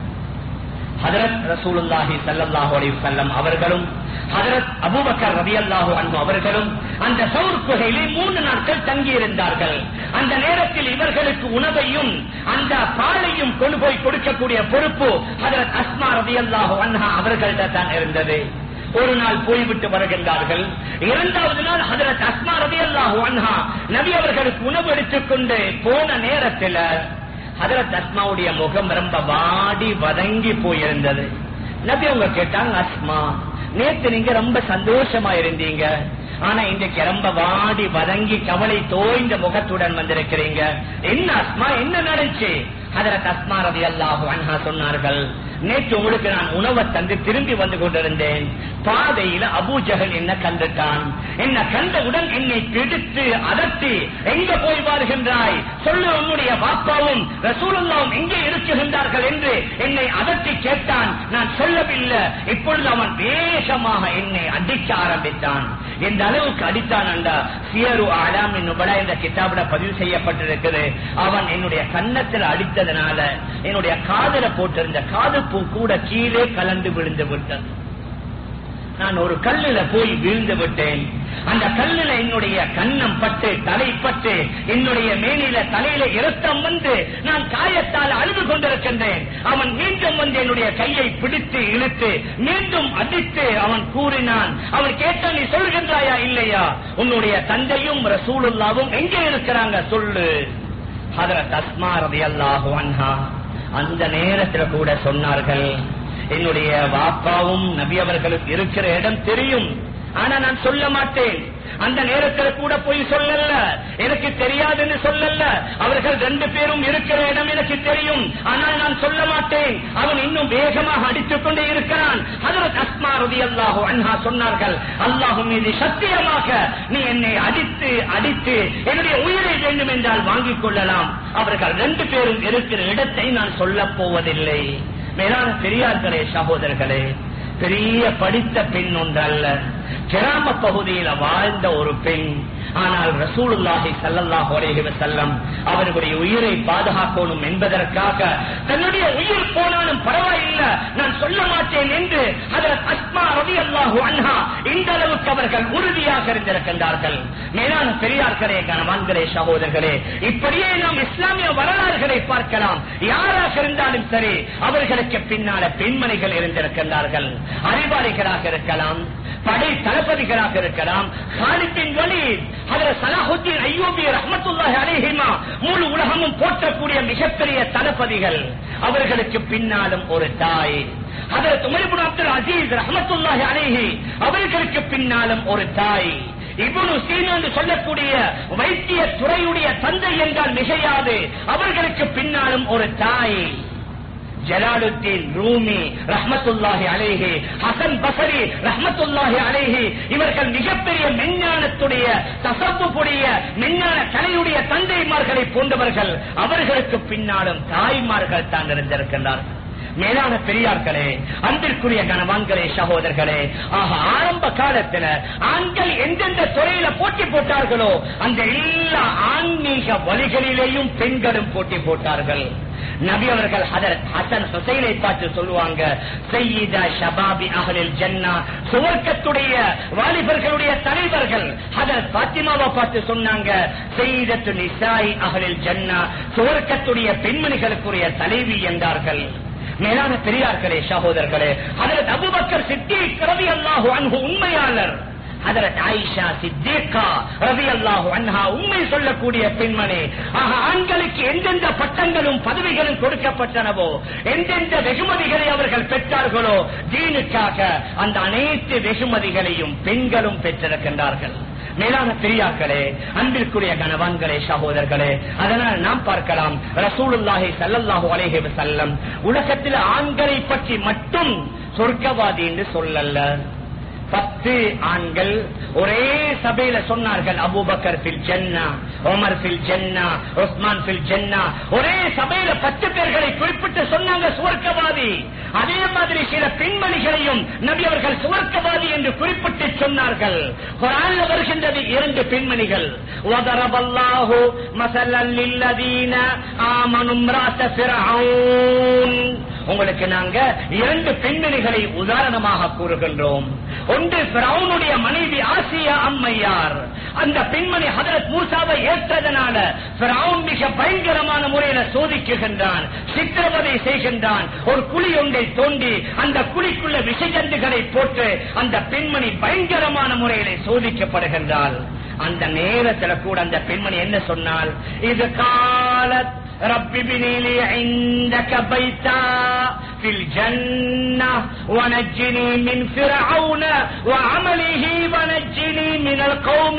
ஹதரத் ரசூலுல்லாஹி ஸல்லல்லாஹு அலைஹி வஸல்லம் அவர்களும் ஹதரத் அபூபக்கர் ரலியல்லாஹு அன்ஹு அவர்களும் அந்த சௌர் குகையிலே மூன்று நாட்கள் தங்கியிருந்தார்கள் அந்த நேரத்தில் இவர்களுக்கு உணவையும் அந்த பாலையும் கொண்டு போய் கொடுக்கக்கூடிய பொறுப்பு ஹதரத் அஸ்மா ரலியல்லாஹு அன்ஹா அவர்கள்ட்ட தான் இருந்தது ஒரு நாள் போய்விட்டு வருகின்றார்கள் இரண்டாவது நாள் ஹதரத் அஸ்மா ரலியல்லாஹு அன்ஹா நபி அவர்களுக்கு உணவு எடுத்துக்கொண்டு போன நேரத்தில் ஹதரத் அஸ்மாவுடைய முகம் ரொம்ப வாடி வதங்கி போயிருந்தது நபி அவங்க கேட்டாங்க அஸ்மா நேத்து நீங்க ரொம்ப சந்தோஷமா இருந்தீங்க ஆனா இன்றைக்கு ரொம்ப வாடி வதங்கி கவலை தோய்ந்த முகத்துடன் வந்திருக்கிறீங்க என்ன அஸ்மா என்ன நடந்துச்சு ஹதரத் அஸ்மா ரவி அல்லாஹு அன்ஹா சொன்னார்கள் நேற்று உங்களுக்கு நான் உணவை தந்து திரும்பி வந்து கொண்டிருந்தேன் பாதையில அபூஜகல் என்ன கண்டுட்டான் என்ன கண்டவுடன் என்னை பிடித்து அதட்டி எங்க போய் வருகின்றாய் சொல்லு உன்னுடைய பாப்பாவும் ரசூலுல்லாவும் எங்கே இருக்குகின்றார்கள் என்று என்னை அதட்டி கேட்டான் நான் சொல்லவில்லை இப்பொழுது அவன் வேகமாக என்னை அடிக்க ஆரம்பித்தான் எந்த அளவுக்கு அடித்தான் என்றா சியரு ஆலாம் என்னுபட இந்த கிதாபிட பதிவு செய்யப்பட்டிருக்குது அவன் என்னுடைய கன்னத்தில் அடித்ததனால என்னுடைய காதல போட்டிருந்த காது பூ கூட கீழே கலந்து விழுந்து விட்டது நான் ஒரு கல்லுல போய் வீழ்ந்து விட்டேன் அந்த கல்லுல என்னுடைய கன்னம் பட்டு தலை பட்டு என்னுடைய மேனில தலையில இரத்தம் வந்து நான் காயத்தால் அழுது கொண்டிருக்கின்றேன் அவன் மீண்டும் வந்து என்னுடைய கையை பிடித்து இழுத்து மீண்டும் அடித்து அவன் கூறினான் அவன் கேட்டான் நீ சொல்கின்றாயா இல்லையா உன்னுடைய தந்தையும் ரசூலுல்லாவும் எங்கே இருக்கிறாங்க சொல்லு ஹதரத் அஸ்மா ரலியல்லாஹு அன்ஹா அந்த நேரத்தில் கூட சொன்னார்கள் என்னுடைய வாப்பாவும் நபி அவர்களுக்கு இருக்கிற இடம் தெரியும் ஆனா நான் சொல்ல மாட்டேன் அந்த நேரத்தில் கூட போய் சொல்லல எனக்கு தெரியாதுன்னு சொல்லல அவர்கள் ரெண்டு பேரும் இருக்கிற இடம் எனக்கு தெரியும் ஆனால் நான் சொல்ல மாட்டேன் அவன் இன்னும் வேகமாக அடித்துக் கொண்டே இருக்கிறான் ஹதரத் அஸ்மா ரதி அல்லாஹு அன்ஹா சொன்னார்கள் அல்லாஹு மீது சத்தியமாக நீ என்னை அடித்து அடித்து என்னுடைய உயிரை வேண்டும் என்றால் வாங்கிக் கொள்ளலாம் அவர்கள் ரெண்டு பேரும் இருக்கிற இடத்தை நான் சொல்லப் போவதில்லை மேலான பெரியார்களே சகோதரர்களே பெரிய படித்த பெண் ஒன்றல்ல கிராம பகுதியில வாழ்ந்த ஒரு பெண் ஆனால் ரசூலுல்லாஹி ஸல்லல்லாஹு அலைஹி வஸல்லம் அவர்களுடைய உயிரை பாதுகாக்கணும் என்பதற்காக தன்னுடைய உயிர் போனாலும் பரவாயில்லை நான் சொல்ல மாட்டேன் என்று ஹஜரத் அஸ்மா ரலியல்லாஹு அன்ஹா இந்த அளவுக்கு அவர்கள் உறுதியாக இருந்திருக்கின்றார்கள் மேலான பெரியார்களே கணவான்களே சகோதரர்களே இப்படியே நாம் இஸ்லாமிய வரலாறுகளை பார்க்கலாம் யாராக இருந்தாலும் சரி அவர்களுக்கு பின்னால பெண்மணிகள் இருந்திருக்கின்றார்கள் அறிவாளிகளாக இருக்கலாம் படை தளபதிகளாக இருக்கலாம் ஹாலித்தின் வழி அதில் சலாஹுத்தீன் ஐயோபி ரஹமத்துல்லாஹி அலைஹிமா முழு உலகமும் போற்றக்கூடிய மிகப்பெரிய தளபதிகள் அவர்களுக்கு பின்னாலும் ஒரு தாய் அதற்கு உமரிபுன் அப்துல் அசீஸ் ரஹமத்துல்லாஹி அலைஹி அவர்களுக்கு பின்னாலும் ஒரு தாய் இவனு சீனா என்று சொல்லக்கூடிய வைத்திய துறையுடைய தந்தை என்றால் மிகையாது அவர்களுக்கு பின்னாலும் ஒரு தாய் ஜலாலுத்தீன் ரூமி ரஹமத்துல்லாஹி அலேஹி ஹசன் பசரி ரஹமத்துல்லாஹி அலேஹி இவர்கள் மிகப்பெரிய மெஞ்ஞானத்துடைய தசப்புடைய மெஞ்ஞான கலையுடைய தந்தைமார்களை போன்றவர்கள் அவர்களுக்கு பின்னாலும் தாய்மார்கள் தான் இருந்திருக்கின்றார்கள் மேலான பெரியார்களே அன்பிற்குரிய கணவான்களே சகோதரர்களே ஆக ஆரம்ப காலத்துல ஆண்கள் எந்தெந்த துறையில போட்டி போட்டார்களோ அந்த எல்லா ஆன்மீக வழிகளிலேயும் பெண்களும் போட்டி போட்டார்கள் நபி அவர்கள் ஹதரத் ஹசன் ஹுசைனை பார்த்து சொல்லுவாங்க சையீதா ஷபாபி அகலில் ஜன்னா சுவர்க்கத்துடைய வாலிபர்களுடைய தலைவர்கள் ஹதரத் பாத்திமாவை பார்த்து சொன்னாங்க செய்தத்து நிசாய் அகலில் ஜன்னா சுவர்க்கத்துடைய பெண்மணிகளுக்குரிய தலைவி என்றார்கள் மேலான பெரியார்களே சகோதரர்களே அதற்கு அபுபக்கர் சித்தி கரவி அல்லாஹு அன்பு உண்மையாளர் ஹதரத் ஆயிஷா சித்திகா ரலியல்லாஹு அன்ஹா உண்மை சொல்லக்கூடிய பெண்மணி ஆக ஆண்களுக்கு எந்தெந்த பட்டங்களும் பதவிகளும் கொடுக்கப்பட்டனவோ எந்தெந்த வெகுமதிகளை அவர்கள் பெற்றார்களோ தீனுக்காக அந்த அனைத்து வெகுமதிகளையும் பெண்களும் பெற்றிருக்கின்றார்கள் மேலான பெரியாக்களே அன்பிற்குரிய கணவான்களே சகோதரர்களே அதனால் நாம் பார்க்கலாம் ரசூலுல்லாஹி ஸல்லல்லாஹு அலைஹி வஸல்லம் உலகத்தில் ஆண்களை பற்றி மட்டும் சொர்க்கவாதி என்று சொல்லல்ல பத்து ஆண்கள் ஒரே சபையில சொன்னார்கள் அபூபக்கர் பில் ஜன்னா உமர் பில் ஜன்னா உஸ்மான் பில் ஜன்னா ஒரே சபையில பத்து பேர்களை குறிப்பிட்டு சொன்னாங்க சுவர்க்கவாதி அதே மாதிரி சில பெண்மணிகளையும் நபி அவர்கள் சுவர்க்கவாதி என்று குறிப்பிட்டு சொன்னார்கள் குரான்ல வருகின்றது இரண்டு பெண்மணிகள் وضرب الله مثلا للذين آمنوا امرأة فرعون உங்களுக்கு நாங்க இரண்டு பெண்மணிகளை உதாரணமாக கூறுகின்றோம் ஒன்று பிரவுனுடைய மனைவி ஆசியா அம்மையார் அந்த பெண்மணி ஹதரத் மூசாவை ஏற்றதனால பிரவுன் மிக பயங்கரமான முறையில சோதிக்குகின்றான் சித்திரவதை செய்கின்றான் ஒரு குழி ஒன்றை தோண்டி அந்த குழிக்குள்ள விஷஜந்துகளை போட்டு அந்த பெண்மணி பயங்கரமான முறையில சோதிக்கப்படுகின்றாள் அந்த நேரத்துல கூட அந்த பெண்மணி என்ன சொன்னால் இது காலத் رب ابن لي عندك بيتا في الجنة ونجني من فرعون وعمله ونجني من القوم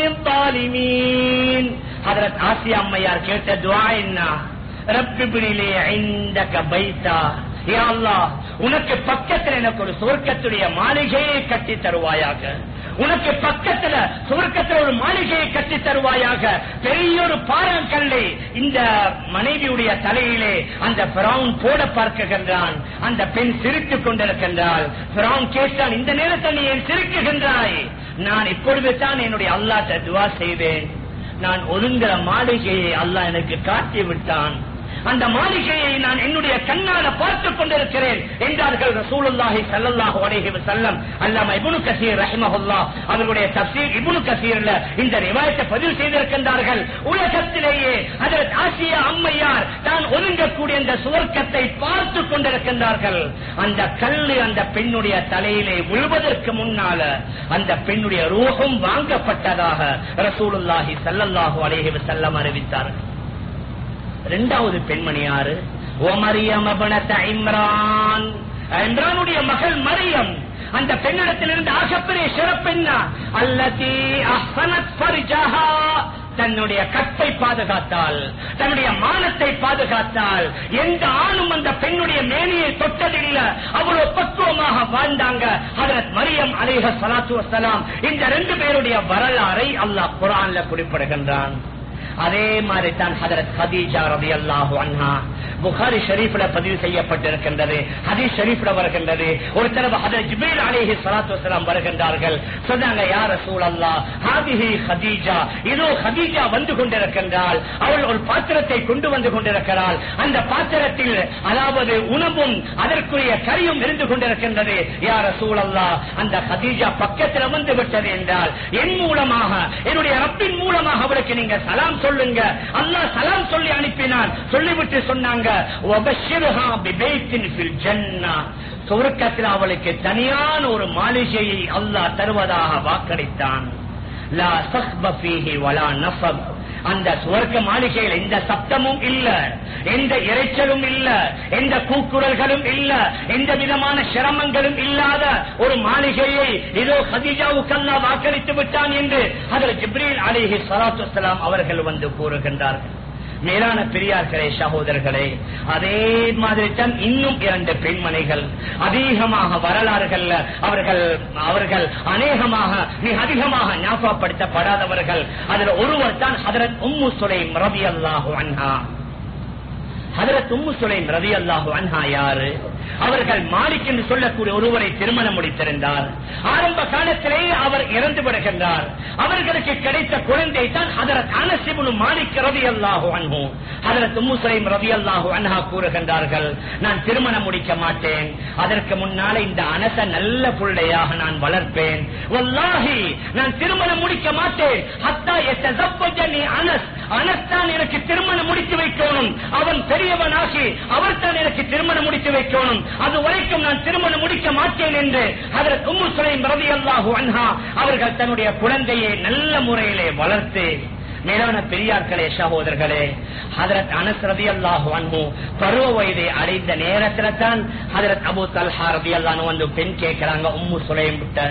الظالمين حضرت آسيا அம்மையார் கேட்ட துவா என்ன رب ابن لي عندك بيتا யா அல்லாஹ் உனக்கு பக்கத்தில் எனக்கு ஒரு சுவர்க்கத்துடைய மாளிகையை கட்டி தருவாயாக உனக்கு பக்கத்துல சுவர்க்கத்தில் ஒரு மாளிகையை கட்டி தருவாயாக பெரிய ஒரு பாறாங்கல்லை இந்த மனைவியுடைய தலையிலே அந்த பிரவுன் போட பார்க்குகின்றான் அந்த பெண் சிரித்துக் கொண்டிருக்கின்றாள் பிரவுன் கேட்டான் இந்த நேரத்தில் நீ ஏன் சிரிக்குகின்றாய் நான் இப்பொழுது தான் என்னுடைய அல்லாட்ட துவா செய்தேன் நான் ஒதுங்குற மாளிகையை அல்லாஹ் எனக்கு காட்டி விட்டான் அந்த மாளிகையை நான் என்னுடைய கண்ணால பார்த்துக் கொண்டிருக்கிறேன் என்றார்கள் ரசூலுல்லாஹி ஸல்லல்லாஹு அலைஹி வஸல்லம் அல்லாம இப்னு கஸீர் ரஹிமஹுல்லாஹ் அவர்களுடைய தஃசீர் இப்னு கஸீர்ல இந்த ரிவாயத்தை பதிவு செய்திருக்கின்றார்கள் உலகத்திலேயே ஹஜரத் ஆசியா அம்மையார் தான் ஒதுங்கக்கூடிய இந்த சுவர்க்கத்தை பார்த்துக் கொண்டிருக்கின்றார்கள் அந்த கல்லு அந்த பெண்ணுடைய தலையிலே விழுவதற்கு முன்னால அந்த பெண்ணுடைய ரூஹம் வாங்கப்பட்டதாக ரசூலுல்லாஹி ஸல்லல்லாஹு அலைஹி வஸல்லம் அறிவித்தார்கள் இரண்டாவது பெண்மணி யாரு ஓமரியம் இம்ரான் இம்ரானுடைய மகள் மரியம் அந்த பெண்ணிடத்திலிருந்து ஆகப்பெரிய சிறப்பெண்ணா அல்லதி அஹ்சனத் ஃபர்ஜஹா தன்னுடைய கற்பை பாதுகாத்தால் தன்னுடைய மானத்தை பாதுகாத்தால் எந்த ஆணும் அந்த பெண்ணுடைய மேனியை தொட்டதில்லை அவ்வளவு பக்குவமாக வாழ்ந்தாங்க ஹதரத் மரியம் அலைஹ சலாத்து வசலாம் இந்த ரெண்டு பேருடைய வரலாறை அல்லாஹ் குரான்ல குறிப்பிடுகின்றான் அதே மாதிரி தான் ஹதரத் ஹதீஜா ரவி அல்லாஹு அண்ணா புகாரி ஷரீஃப்ல பதிவு செய்யப்பட்டிருக்கின்றது ஹதீஸ் ஷரீஃப்ல வருகின்றது ஒரு தடவை ஹதரத் ஜிபேல் அலேஹி சலாத்து வசலாம் வருகின்றார்கள் சொன்னாங்க யார் ரசூல் அல்லா ஹாதிஹி ஹதீஜா இதோ ஹதீஜா வந்து கொண்டிருக்கின்றாள் அவள் ஒரு பாத்திரத்தை கொண்டு வந்து கொண்டிருக்கிறாள் அந்த பாத்திரத்தில் அதாவது உணவும் அதற்குரிய கறியும் இருந்து கொண்டிருக்கின்றது யார் ரசூல் அல்லா அந்த ஹதீஜா பக்கத்தில் வந்து விட்டது என்றால் என் மூலமாக என்னுடைய ரப்பின் மூலமாக அவளுக்கு நீங்க சலாம் சொல்லுங்க அல்லாஹ் சலாம் சொல்லி அனுப்பினான் சொல்லிவிட்டு சொன்னாங்க "வபஷ்ஷிர்ஹா பிபைத்தின் ஃபில் ஜன்னah." சொர்க்கத்தில் அவளுக்கு தனியான ஒரு மாளிகையை அல்லாஹ் தருவதாக வாக்களித்தான் லா சஹ்ப ஃபீஹி வலா நஃபப் அந்த சுவர்க்க மாளிகையில் எந்த சப்தமும் இல்ல எந்த இறைச்சலும் இல்ல எந்த கூக்குரல்களும் இல்ல எந்த விதமான சிரமங்களும் இல்லாத ஒரு மாளிகையை இதோ ஹதீஜாவுக்கல்லா வாக்களித்து விட்டான் என்று அதில் ஜிப்ரீல் அலிஹி சலாத்து வலாம் அவர்கள் வந்து கூறுகின்றார்கள் மேலான பெரியார்களே சகோதரர்களே அதே மாதிரி தான் இன்னும் இரண்டு பெண்மணிகள் அதிகமாக வரலாறுகள்ல அவர்கள் அவர்கள் அநேகமாக மிக அதிகமாக ஞாபகப்படுத்தப்படாதவர்கள் அதில் ஒருவர் தான் ஹதரத் உம்மு சுலைம் ரவி அல்லாஹு அன்ஹா ஹதரத் உம்மு சுலைம் ரவி அல்லாஹு அன்ஹா யாரு அவர்கள் மாலிக் என்று சொல்லக்கூடிய ஒருவரை திருமணம் முடித்திருந்தார் ஆரம்ப காலத்திலேயே அவர் இறந்து விடுகின்றார் அவர்களுக்கு கிடைத்த குழந்தை தான் ஹதரத் அனசிபுனு மாலிக் ரவி அல்லாஹு அன்ஹு ஹதரத் உம்மு சுலைம் ரவி அல்லாஹு அன்ஹா கூறுகின்றார்கள் நான் திருமணம் முடிக்க மாட்டேன் அதற்கு முன்னால இந்த அனச நல்ல பிள்ளையாக நான் வளர்ப்பேன் வல்லாஹி நான் திருமணம் முடிக்க மாட்டேன் ஹத்தா எத்தஜப்பஜனி அனஸ் அனஸ் தான் எனக்கு திருமணம் முடித்து வைக்கணும் அவன் பெரியவனாகி அவர் தான் எனக்கு திருமணம் முடித்து வைக்கணும் அது வரைக்கும் நான் திருமணம் முடிக்க மாட்டேன் என்று அதற்கு உம்மு சுலைம் ரவி அல்லாஹு அன்ஹா அவர்கள் தன்னுடைய குழந்தையை நல்ல முறையிலே வளர்த்து மேலான பெரியார்களே சகோதரர்களே ஹதரத் அனஸ் ரதி அல்லாஹு அன்ஹு பருவ வயதை அடைந்த நேரத்துல தான் ஹதரத் அபு தல்ஹா ரதி அல்லாஹ் வந்து பெண் கேட்கிறாங்க உம்மு சுலைம் விட்ட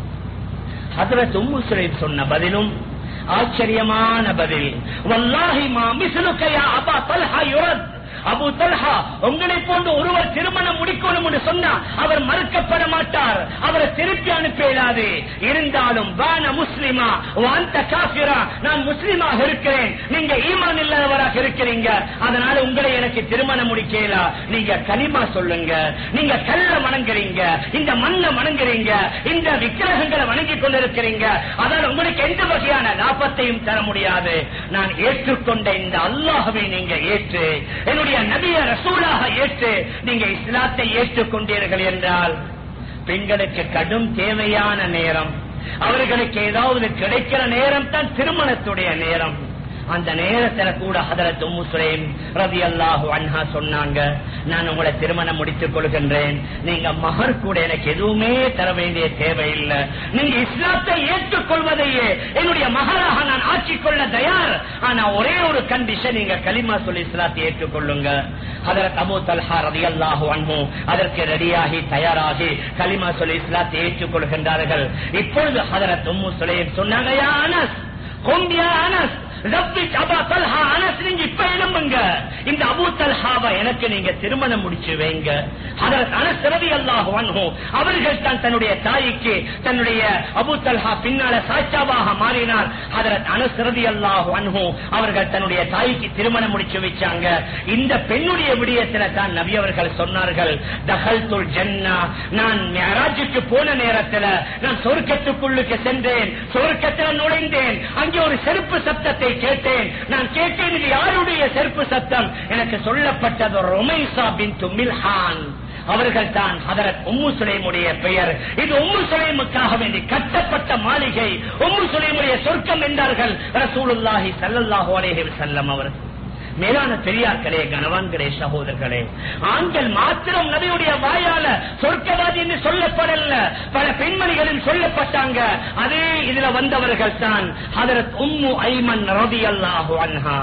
ஹதரத் உம்மு சுலைம் சொன்ன பதிலும் ஆச்சரியமான பதில் வல்லாஹி மா மிஸ்லுக யா அபா தல்ஹா யுரத் அபு தல்ஹா உங்களை போன்று ஒருவர் திருமணம் முடிக்கணும் என்று சொன்னா அவர் மறுக்கப்பட மாட்டார் அவரை திருப்பி அனுப்ப இயலாது இருந்தாலும் வான முஸ்லிமா வாந்த காபிரா நான் முஸ்லிமாக இருக்கிறேன் நீங்க ஈமான் இல்லாதவராக இருக்கிறீங்க அதனால உங்களை எனக்கு திருமணம் முடிக்கலா நீங்க கனிமா சொல்லுங்க நீங்க கல்ல வணங்குறீங்க இந்த மண்ணை வணங்குறீங்க இந்த விக்கிரகங்களை வணங்கி கொண்டிருக்கிறீங்க அதனால உங்களுக்கு எந்த வகையான லாபத்தையும் தர முடியாது நான் ஏற்றுக்கொண்ட இந்த அல்லாஹவை நீங்க ஏற்று என்னுடைய நபிய ரசூலாக ஏற்று நீங்க இஸ்லாத்தை ஏற்றுக்கொண்டீர்கள் என்றால் பெண்களுக்கு கடும் தேவையான நேரம் அவர்களுக்கு ஏதாவது கிடைக்கிற நேரம் தான் திருமணத்துடைய நேரம் அந்த நேரத்துல கூட ஹதரத் உம்மு சுலைம் ரவி அல்லாஹு அன்ஹா சொன்னாங்க நான் உங்களை திருமணம் முடித்துக் கொள்கின்றேன் நீங்க மகர் கூட எனக்கு எதுவுமே தர வேண்டிய தேவையில்லை நீங்க இஸ்லாத்தை ஏற்றுக்கொள்வதையே என்னுடைய மகராக நான் ஆக்கிக் கொள்ள தயார் ஆனா ஒரே ஒரு கண்டிஷன் நீங்க கலிமா சொல்லி இஸ்லாத்தை ஏற்றுக்கொள்ளுங்க ஹதரத் அபு தல்ஹா ரதி அல்லாஹு அன்ஹு அதற்கு ரெடியாகி தயாராகி கலிமா சொல்லி இஸ்லாத்தை ஏற்றுக்கொள்கின்றார்கள் இப்பொழுது ஹதரத் உம்மு சுலைம் சொன்னாங்க யா அனஸ் கொம் யா அனஸ் ரப்பிக் அபா தல்ஹா அனஸ் நீங்க இப்ப எழும்புங்க இந்த அபு தல்ஹாவை எனக்கு நீங்க திருமணம் முடிச்சு வைங்க ஹதரத் அனஸ் ரவி அல்லாஹு அன்ஹு அவர்கள் தான் தன்னுடைய தாய்க்கு தன்னுடைய அபு தல்ஹா பின்னால சாட்சாவாக மாறினார் ஹதரத் அனஸ் ரவி அல்லாஹு அன்ஹு அவர்கள் தன்னுடைய தாய்க்கு திருமணம் முடிச்சு வச்சாங்க இந்த பெண்ணுடைய விடயத்துல தான் நபி அவர்கள் சொன்னார்கள் தகல் துல் ஜன்னா நான் மேராஜுக்கு போன நேரத்துல நான் சொர்க்கத்துக்குள்ளுக்கு சென்றேன் சொர்க்கத்துல நுழைந்தேன் அங்கே ஒரு செருப்பு சத்தத்தை கேட்டேன் நான் கேட்டேன் இது யாருடைய செருப்பு சத்தம் எனக்கு சொல்லப்பட்டது ரொமைசா பின் மில்ஹான் அவர்கள் தான் ஹதரத் உம்மு சுலைமுடைய பெயர் இது உம்மு சுலைமுக்காக வேண்டி கட்டப்பட்ட மாளிகை உம்மு சுலைமுடைய சொர்க்கம் என்றார்கள் ரசூலுல்லாஹி ஸல்லல்லாஹு அலைஹி வஸல்லம் அவர்கள் மேலான பெரியார்களே கனவான்களே சகோதரர்களே ஆண்கள் மாத்திரம் நபியுடைய வாயால சொர்க்கவாதி என்று சொல்லப்படல பல பெண்மணிகளில் சொல்லப்பட்டாங்க அதே இதுல வந்தவர்கள் தான் ஹதரத் உம்மு ஐமன் ரதி அல்லாஹு அன்ஹா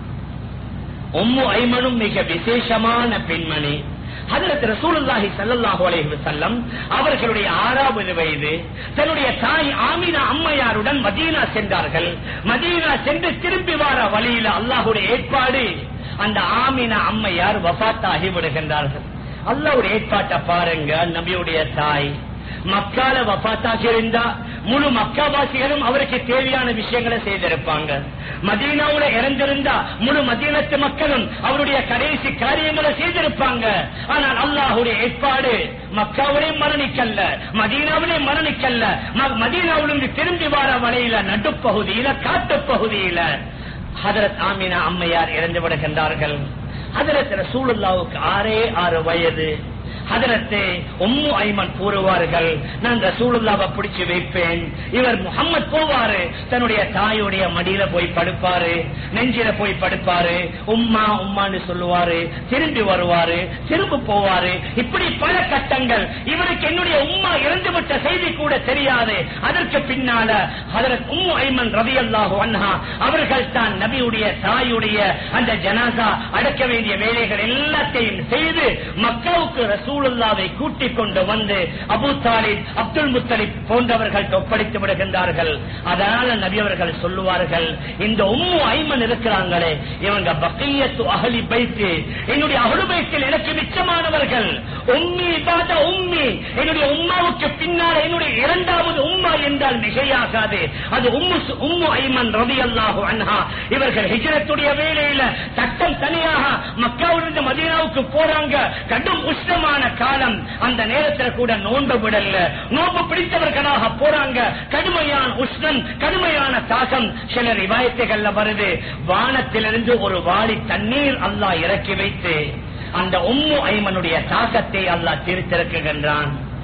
உம்மு ஐமனும் மிக விசேஷமான பெண்மணி ஹதரத் ரசூலுல்லாஹி ஸல்லல்லாஹு அலைஹி வஸல்லம் அவர்களுடைய ஆறாவது வயது தன்னுடைய தாய் ஆமினா அம்மையாருடன் மதீனா சென்றார்கள் மதீனா சென்று திரும்பி வர வழியில அல்லாஹ்வுடைய ஏற்பாடு அந்த ஆமினா அம்மையார் வஃபாத்தாகி விடுகின்றார்கள் அல்லாஹ்வுடைய ஏற்பாட்டை பாருங்க நபியுடைய தாய் மக்கால வஃபாத்தாகி இருந்தா முழு மக்காவாசிகளும் அவருக்கு தேவையான விஷயங்களை செய்திருப்பாங்க மதீனாவுல இறந்திருந்தா முழு மதீனத்து மக்களும் அவருடைய கடைசி காரியங்களை செய்திருப்பாங்க ஆனால் அல்லாஹுடைய ஏற்பாடு மக்காவிலே மரணிக்கல்ல மதீனாவிலே மரணிக்கல்ல ம- மதீனாவிலிருந்து திரும்பி வர வரையில நடுப்பகுதியில காட்டுப்பகுதியில ஹதரத் ஆமினா அம்மையார் இறந்து விடுகின்றார்கள் ஹதரத் ரசூலுல்லாவுக்கு ஆறே ஆறு வயது ஹதரத்தே உம்மு ஐமன் கூறுவார்கள் நான் ரசூலுல்லாவை பிடிச்சு வைப்பேன் இவர் முகம்மது போவாரு தன்னுடைய தாயுடைய மடியில போய் படுப்பாரு நெஞ்சில போய் படுப்பாரு உம்மா உம்மான்னு சொல்லுவாரு திரும்பி வருவாரு திரும்ப போவாரு இப்படி பல கட்டங்கள் இவருக்கு என்னுடைய உம்மா இறந்து விட்ட செய்தி கூட தெரியாது அதற்கு பின்னால ஹதரத் உம்மு ஐமன் ரவி அல்லாஹு அன்ஹா அவர்கள் தான் நபியுடைய தாயுடைய அந்த ஜனாசா அடக்க வேண்டிய வேலைகள் எல்லாத்தையும் செய்து மக்காவுக்கு ரசூலுல்லாவை கூட்டிக் கொண்டு வந்து அபு தாலிப் அப்துல் முத்தலிப் போன்றவர்கள் ஒப்படைத்து விடுகின்றார்கள் அதனால நபி அவர்கள் சொல்லுவார்கள் இந்த உம்மு ஐமன் இருக்கிறாங்களே இவங்க பக்கியத்து அகலி பைத்து என்னுடைய அகலு பைத்தில் எனக்கு மிச்சமானவர்கள் உம்மி பாத உம்மி என்னுடைய உம்மாவுக்கு பின்னால் என்னுடைய இரண்டாவது உம்மா என்றால் மிகையாகாது அது உம்மு சு- உம்மு ஐமன் ரவி அல்லாஹு அன்ஹா இவர்கள் ஹிஜரத்துடைய வேலையில சட்டம் தனியாக மக்காவிலிருந்து மதீனாவுக்கு போறாங்க கடும் உஷ்ணமான காலம் அந்த நேரத்தில் கூட நோன்பு விடல நோன்பு பிடித்தவர்களாக போறாங்க கடுமையான உஷ்ணம் கடுமையான தாகம் சில ரிவாயத்துகள்ல வருது வானத்திலிருந்து ஒரு வாளி தண்ணீர் அல்லாஹ் இறக்கி வைத்து அந்த உம்மு ஐமனுடைய தாகத்தை அல்லாஹ் தீர்த்திருக்குகின்றான்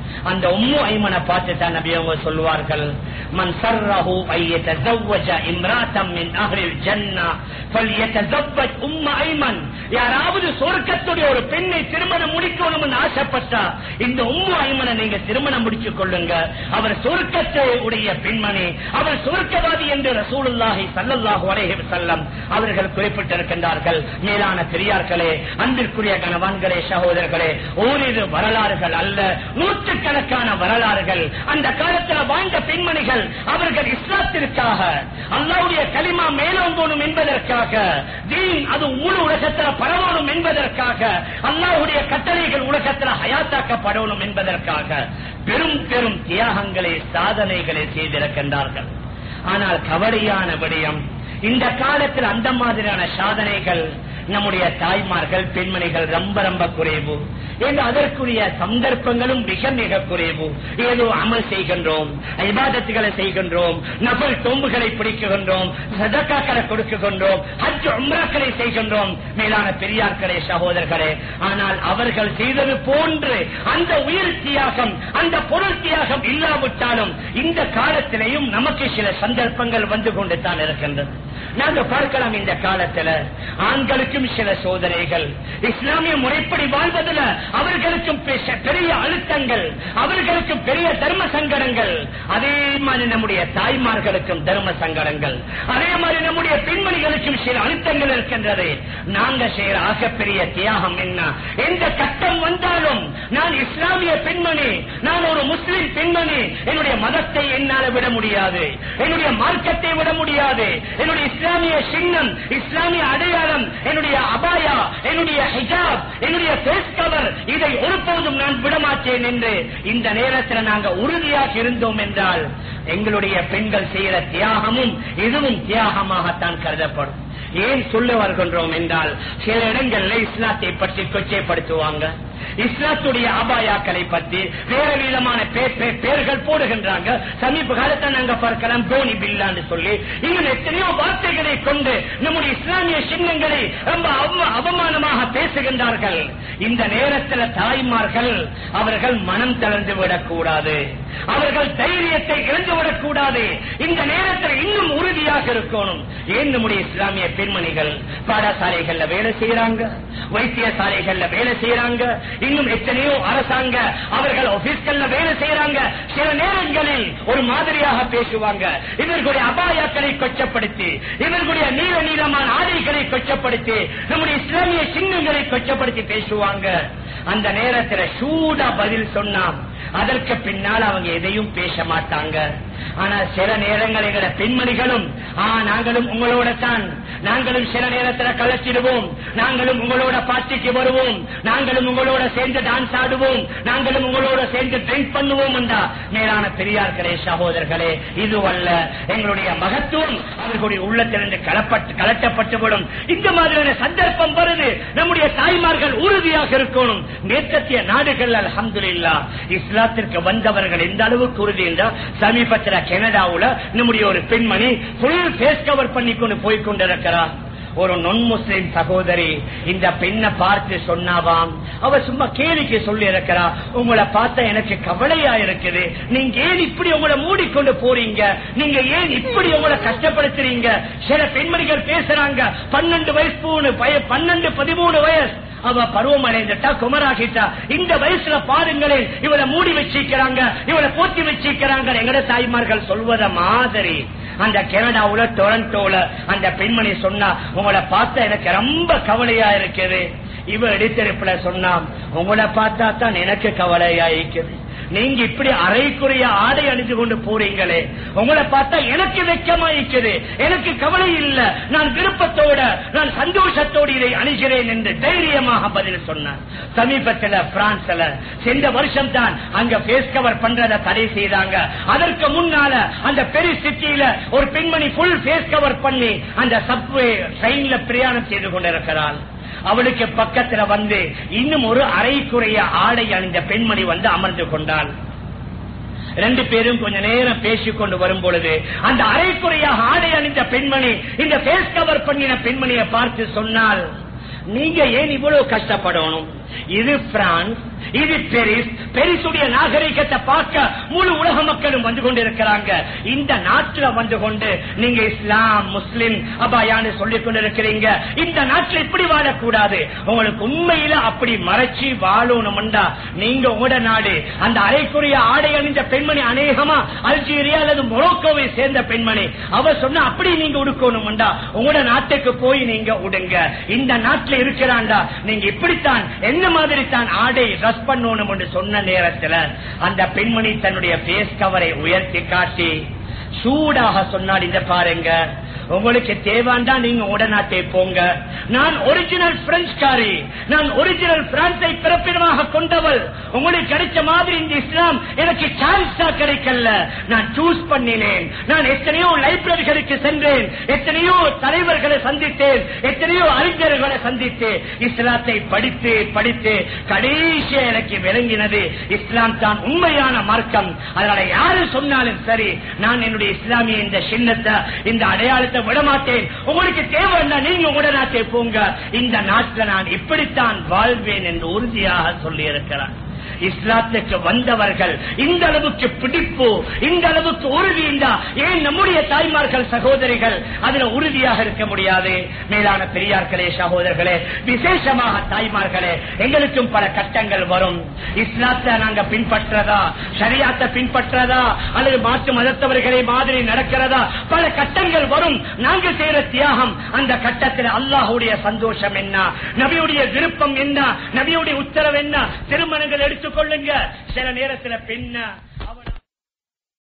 அந்த உம்மு ஐமனை பார்த்து தான் நபி அவங்க சொல்லுவார்கள் மன் சர்ரஹு ஐயதஸவ்வஜ இம்ராத்தம் மின் அஹ்லில் ஜன்னah ஃபல்யதஸவ்வஜ் உம்மு ஐமன் யாராவது சொர்க்கத்துடைய ஒரு பெண்ணை திருமணம் முடிக்கணும்னு ஆசைப்பட்டா இந்த உம்மு ஐமனை நீங்க திருமணம் முடிச்சுக் கொள்ளுங்க அவர் சொர்க்கத்தை உடைய பெண்மணி அவர் சொர்க்கவாதி என்று ரசூலுல்லாஹி ஸல்லல்லாஹு அலைஹி வஸல்லம் அவர்கள் குறிப்பிட்டிருக்கின்றார்கள் மேலான பெரியார்களே அன்பிற்குரிய கணவான்களே சகோதரர்களே ஓரிரு வரலாறுகள் அல்ல நூற்றுக்கணக்கான வரலாறுகள் அந்த காலத்தில் வாழ்ந்த பெண்மணிகள் அவர்கள் இஸ்லாத்திற்காக அல்லாவுடைய களிமா மேலோங்கணும் என்பதற்காக தீன் அது முழு உலகத்தில் பரவணும் என்பதற்காக அல்லாஹுடைய கட்டளைகள் உலகத்தில் ஹயாத்தாக்கப்படணும் என்பதற்காக பெரும் பெரும் தியாகங்களை சாதனைகளை செய்திருக்கின்றார்கள் ஆனால் கவலையான விடயம் இந்த காலத்தில் அந்த மாதிரியான சாதனைகள் நம்முடைய தாய்மார்கள் பெண்மணிகள் ரொம்ப ரொம்ப குறைவு ஏதோ அதற்குரிய சந்தர்ப்பங்களும் மிக மிக குறைவு ஏதோ அமல் செய்கின்றோம் இபாதத்துகளை செய்கின்றோம் நபல் தொம்புகளை பிடிக்குகின்றோம் சதக்காக்களை கொடுக்குகின்றோம் ஹஜ் உம்ராக்களை செய்கின்றோம் மேலான பெரியார்களே சகோதரர்களே ஆனால் அவர்கள் செய்தது போன்று அந்த உயிர் தியாகம் அந்த பொருள் தியாகம் இல்லாவிட்டாலும் இந்த காலத்திலேயும் நமக்கு சில சந்தர்ப்பங்கள் வந்து கொண்டு தான் இருக்கின்றது நாங்க பார்க்கலாம் இந்த காலத்துல ஆண்களுக்கும் சில சோதனைகள் இஸ்லாமிய முறைப்படி வாழ்வதில் அவர்களுக்கும் பெ- பெரிய அழுத்தங்கள் அவர்களுக்கும் பெரிய தர்ம சங்கடங்கள் அதே மாதிரி நம்முடைய தாய்மார்களுக்கும் தர்ம சங்கடங்கள் அதே மாதிரி நம்முடைய பெண்மணிகளுக்கும் சில அழுத்தங்கள் இருக்கின்றது நாங்க செய்யற ஆகப்பெரிய தியாகம் என்ன எந்த கட்டம் வந்தாலும் நான் இஸ்லாமிய பெண்மணி நான் ஒரு முஸ்லிம் பெண்மணி என்னுடைய மதத்தை என்னால் விட முடியாது என்னுடைய மார்க்கத்தை விட முடியாது என்னுடைய இஸ்லாமிய சின்னம் இஸ்லாமிய அடையாளம் என்னுடைய அபாயா என்னுடைய ஹிஜாப் என்னுடைய ஃபேஸ் கவர் இதை ஒருபோதும் நான் விடமாட்டேன் என்று இந்த நேரத்தில் நாங்க உறுதியாக இருந்தோம் என்றால் எங்களுடைய பெண்கள் செய்கிற தியாகமும் இதுவும் தியாகமாகத்தான் கருதப்படும் ஏன் சொல்ல வருகின்றோம் என்றால் சில இடங்கள்ல இஸ்லாத்தை பற்றி கொச்சைப்படுத்துவாங்க இஸ்லாத்துடைய அபாயாக்களை பற்றி வேற விதமான பே- பே- பெயர்கள் போடுகின்றாங்க சமீப காலத்தை நாங்க பார்க்கலாம் தோனி பில்லான்னு சொல்லி இன்னும் எத்தனையோ வார்த்தைகளை கொண்டு நம்முடைய இஸ்லாமிய சின்னங்களை ரொம்ப அவ- அவமானமாக பேசுகின்றார்கள் இந்த நேரத்தில் தாய்மார்கள் அவர்கள் மனம் தளர்ந்து விடக்கூடாது அவர்கள் தைரியத்தை இழந்து விடக்கூடாது இந்த நேரத்தில் இன்னும் உறுதியாக இருக்கணும் ஏன் நம்முடைய இஸ்லாமிய பெண்மணிகள் பாடசாலைகள்ல வேலை செய்யறாங்க வைத்தியசாலைகள்ல வேலை செய்யறாங்க இன்னும் எத்தனையோ அரசாங்க அவர்கள் ஆபீஸ்கள்ல வேலை செய்யறாங்க சில நேரங்களில் ஒரு மாதிரியாக பேசுவாங்க இவர்களுடைய அபாயாக்களை கொச்சப்படுத்தி இவர்களுடைய நீல நீளமான ஆடைகளை கொச்சப்படுத்தி நம்முடைய இஸ்லாமிய சின்னங்களை கொச்சப்படுத்தி பேசுவாங்க அந்த நேரத்தில் சூடா பதில் சொன்னான் அதற்கு பின்னால் அவங்க எதையும் பேச மாட்டாங்க ஆனா சில நேரங்கள் எங்களை பெண்மணிகளும் ஆ நாங்களும் உங்களோட தான் நாங்களும் சில நேரத்தில் கலச்சிடுவோம் நாங்களும் உங்களோட பார்ட்டிக்கு வருவோம் நாங்களும் உங்களோட சேர்ந்து டான்ஸ் ஆடுவோம் நாங்களும் உங்களோட சேர்ந்து ட்ரிங்க் பண்ணுவோம் என்றா மேலான பெரியார்களே சகோதரர்களே இதுவல்ல எங்களுடைய மகத்துவம் அவர்களுடைய உள்ளத்திலிருந்து கலப்பட்டு கலட்டப்பட்டுவிடும் இந்த மாதிரியான சந்தர்ப்பம் வருது நம்முடைய தாய்மார்கள் உறுதியாக இருக்கணும் மேற்கத்திய நாடுகள் அல்ஹம்துலில்லாஹ் இஸ்லாத்திற்கு வந்தவர்கள் எந்த அளவுக்கு உறுதி என்றால் சமீபத்தில் கனடாவுல நம்முடைய ஒரு பெண்மணி ஃபுல் ஃபேஸ் கவர் பண்ணி கொண்டு போய் கொண்டிருக்கிறார் ஒரு நொன் முஸ்லிம் சகோதரி இந்த பெண்ணை பார்த்து சொன்னாவாம் அவ சும்மா கேலிக்கு சொல்லி இருக்கிறா உங்களை பார்த்தா எனக்கு கவலையா இருக்குது நீங்க ஏன் இப்படி உங்களை மூடிக்கொண்டு போறீங்க நீங்க ஏன் இப்படி உங்களை கஷ்டப்படுத்துறீங்க சில பெண்மணிகள் பேசுறாங்க பன்னெண்டு வயசு பூணு பய- பன்னெண்டு பதிமூணு வயசு அவ பருவம் அடைந்துட்டா குமராகிட்டா இந்த வயசுல பாருங்களேன் இவளை மூடி வச்சிருக்கிறாங்க இவளை போத்தி வச்சிருக்கிறாங்க எங்கட தாய்மார்கள் சொல்வத மாதிரி அந்த கனடாவுல டொரண்டோல அந்த பெண்மணி சொன்னா உங்களை பார்த்தா எனக்கு ரொம்ப கவலையா இருக்குது இவ எடுத்திருப்புல சொன்னா உங்களை பார்த்தா தான் எனக்கு கவலையா இருக்குது நீங்க இப்படி அரைக்குறைய ஆடை அணிஞ்சு கொண்டு போறீங்களே உங்களை பார்த்தா எனக்கு வெக்கமா இருக்குது எனக்கு கவலை இல்ல நான் விருப்பத்தோட நான் சந்தோஷத்தோடு இதை அணிகிறேன் என்று தைரியமாக பதில் சொன்னார் சமீபத்தில் பிரான்ஸ்ல சென்ற வருஷம் தான் அங்க பேஸ் கவர் பண்றத தடை செய்தாங்க அதற்கு முன்னால அந்த பெரிய சிட்டியில ஒரு பெண்மணி ஃபுல் பேஸ் கவர் பண்ணி அந்த சப்வே ட்ரெயின்ல பிரயாணம் செய்து கொண்டிருக்கிறாள் அவளுக்கு பக்கத்துல வந்து இன்னும் ஒரு அரைக்குறைய ஆடை அணிந்த பெண்மணி வந்து அமர்ந்து கொண்டாள் ரெண்டு பேரும் கொஞ்ச நேரம் பேசிக் கொண்டு வரும் பொழுது அந்த அரைக்குறையாக ஆடை அணிந்த பெண்மணி இந்த பேஸ் கவர் பண்ணின பெண்மணியை பார்த்து சொன்னால் நீங்க ஏன் இவ்வளவு கஷ்டப்படணும் இது பிரான்ஸ் இது பெரிஸ் பெரிசுடைய நாகரிகத்தை பார்க்க முழு உலக மக்களும் வந்து கொண்டிருக்கிறாங்க இந்த நாட்டுல வந்து கொண்டு நீங்க இஸ்லாம் முஸ்லிம் அபாயான்னு சொல்லிக் கொண்டிருக்கிறீங்க இந்த நாட்டில் இப்படி வாழக்கூடாது உங்களுக்கு உண்மையில அப்படி மறைச்சி வாழணும்டா நீங்க உங்களோட நாடு அந்த அரைக்குரிய ஆடை அணிந்த பெண்மணி அநேகமா அல்ஜீரியா அல்லது மொரோக்கோவை சேர்ந்த பெண்மணி அவ சொன்னா அப்படி நீங்க உடுக்கணும்டா உங்களோட நாட்டுக்கு போய் நீங்க உடுங்க இந்த நாட்டில் இருக்கிறாண்டா நீங்க இப்படித்தான் என்ன மாதிரி தான் ஆடை ட்ரெஸ் பண்ணணும் என்று சொன்ன நேரத்தில் அந்த பெண்மணி தன்னுடைய பேஸ் கவரை உயர்த்தி காட்டி சூடாக சொன்னார் இந்த பாருங்க உங்களுக்கு தேவாண்டா நீங்க உடனாட்டே போங்க நான் ஒரிஜினல் பிரெஞ்சுக்காரி நான் ஒரிஜினல் பிரான்சை பிறப்பிடமாக கொண்டவள் உங்களுக்கு கிடைச்ச மாதிரி இந்த இஸ்லாம் எனக்கு சான்ஸா கிடைக்கல நான் சூஸ் பண்ணினேன் நான் எத்தனையோ லைப்ரரிகளுக்கு சென்றேன் எத்தனையோ தலைவர்களை சந்தித்தேன் எத்தனையோ அறிஞர்களை சந்தித்து இஸ்லாத்தை படித்து படித்து கடைசியா எனக்கு விளங்கினது இஸ்லாம் தான் உண்மையான மார்க்கம் அதனால யாரு சொன்னாலும் சரி நான் என்னுடைய இஸ்லாமிய இந்த சின்னத்தை இந்த அடையாளத்தை விடமாட்டேன் உங்களுக்கு தேவைன்னா நீங்க உடனாட்டே போங்க இந்த நாட்டில் நான் இப்படித்தான் வாழ்வேன் என்று உறுதியாக சொல்லி இருக்கிறான் இஸ்லாத்துக்கு வந்தவர்கள் இந்த அளவுக்கு பிடிப்பு இந்த அளவுக்கு உறுதி இருந்தா ஏன் நம்முடைய தாய்மார்கள் சகோதரிகள் அதுல உறுதியாக இருக்க முடியாது மேலான பெரியார்களே சகோதரர்களே விசேஷமாக தாய்மார்களே எங்களுக்கும் பல கட்டங்கள் வரும் இஸ்லாத்தை நாங்க பின்பற்றதா சரியாத்தை பின்பற்றதா அல்லது மாற்று மதத்தவர்களை மாதிரி நடக்கிறதா பல கட்டங்கள் வரும் நாங்க செய்யற தியாகம் அந்த கட்டத்தில் அல்லாஹுடைய சந்தோஷம் என்ன நபியுடைய விருப்பம் என்ன நபியுடைய உத்தரவு என்ன திருமணங்கள் எடுத்துக்கொள்ளுங்க சில நேரத்தில் பெண்ண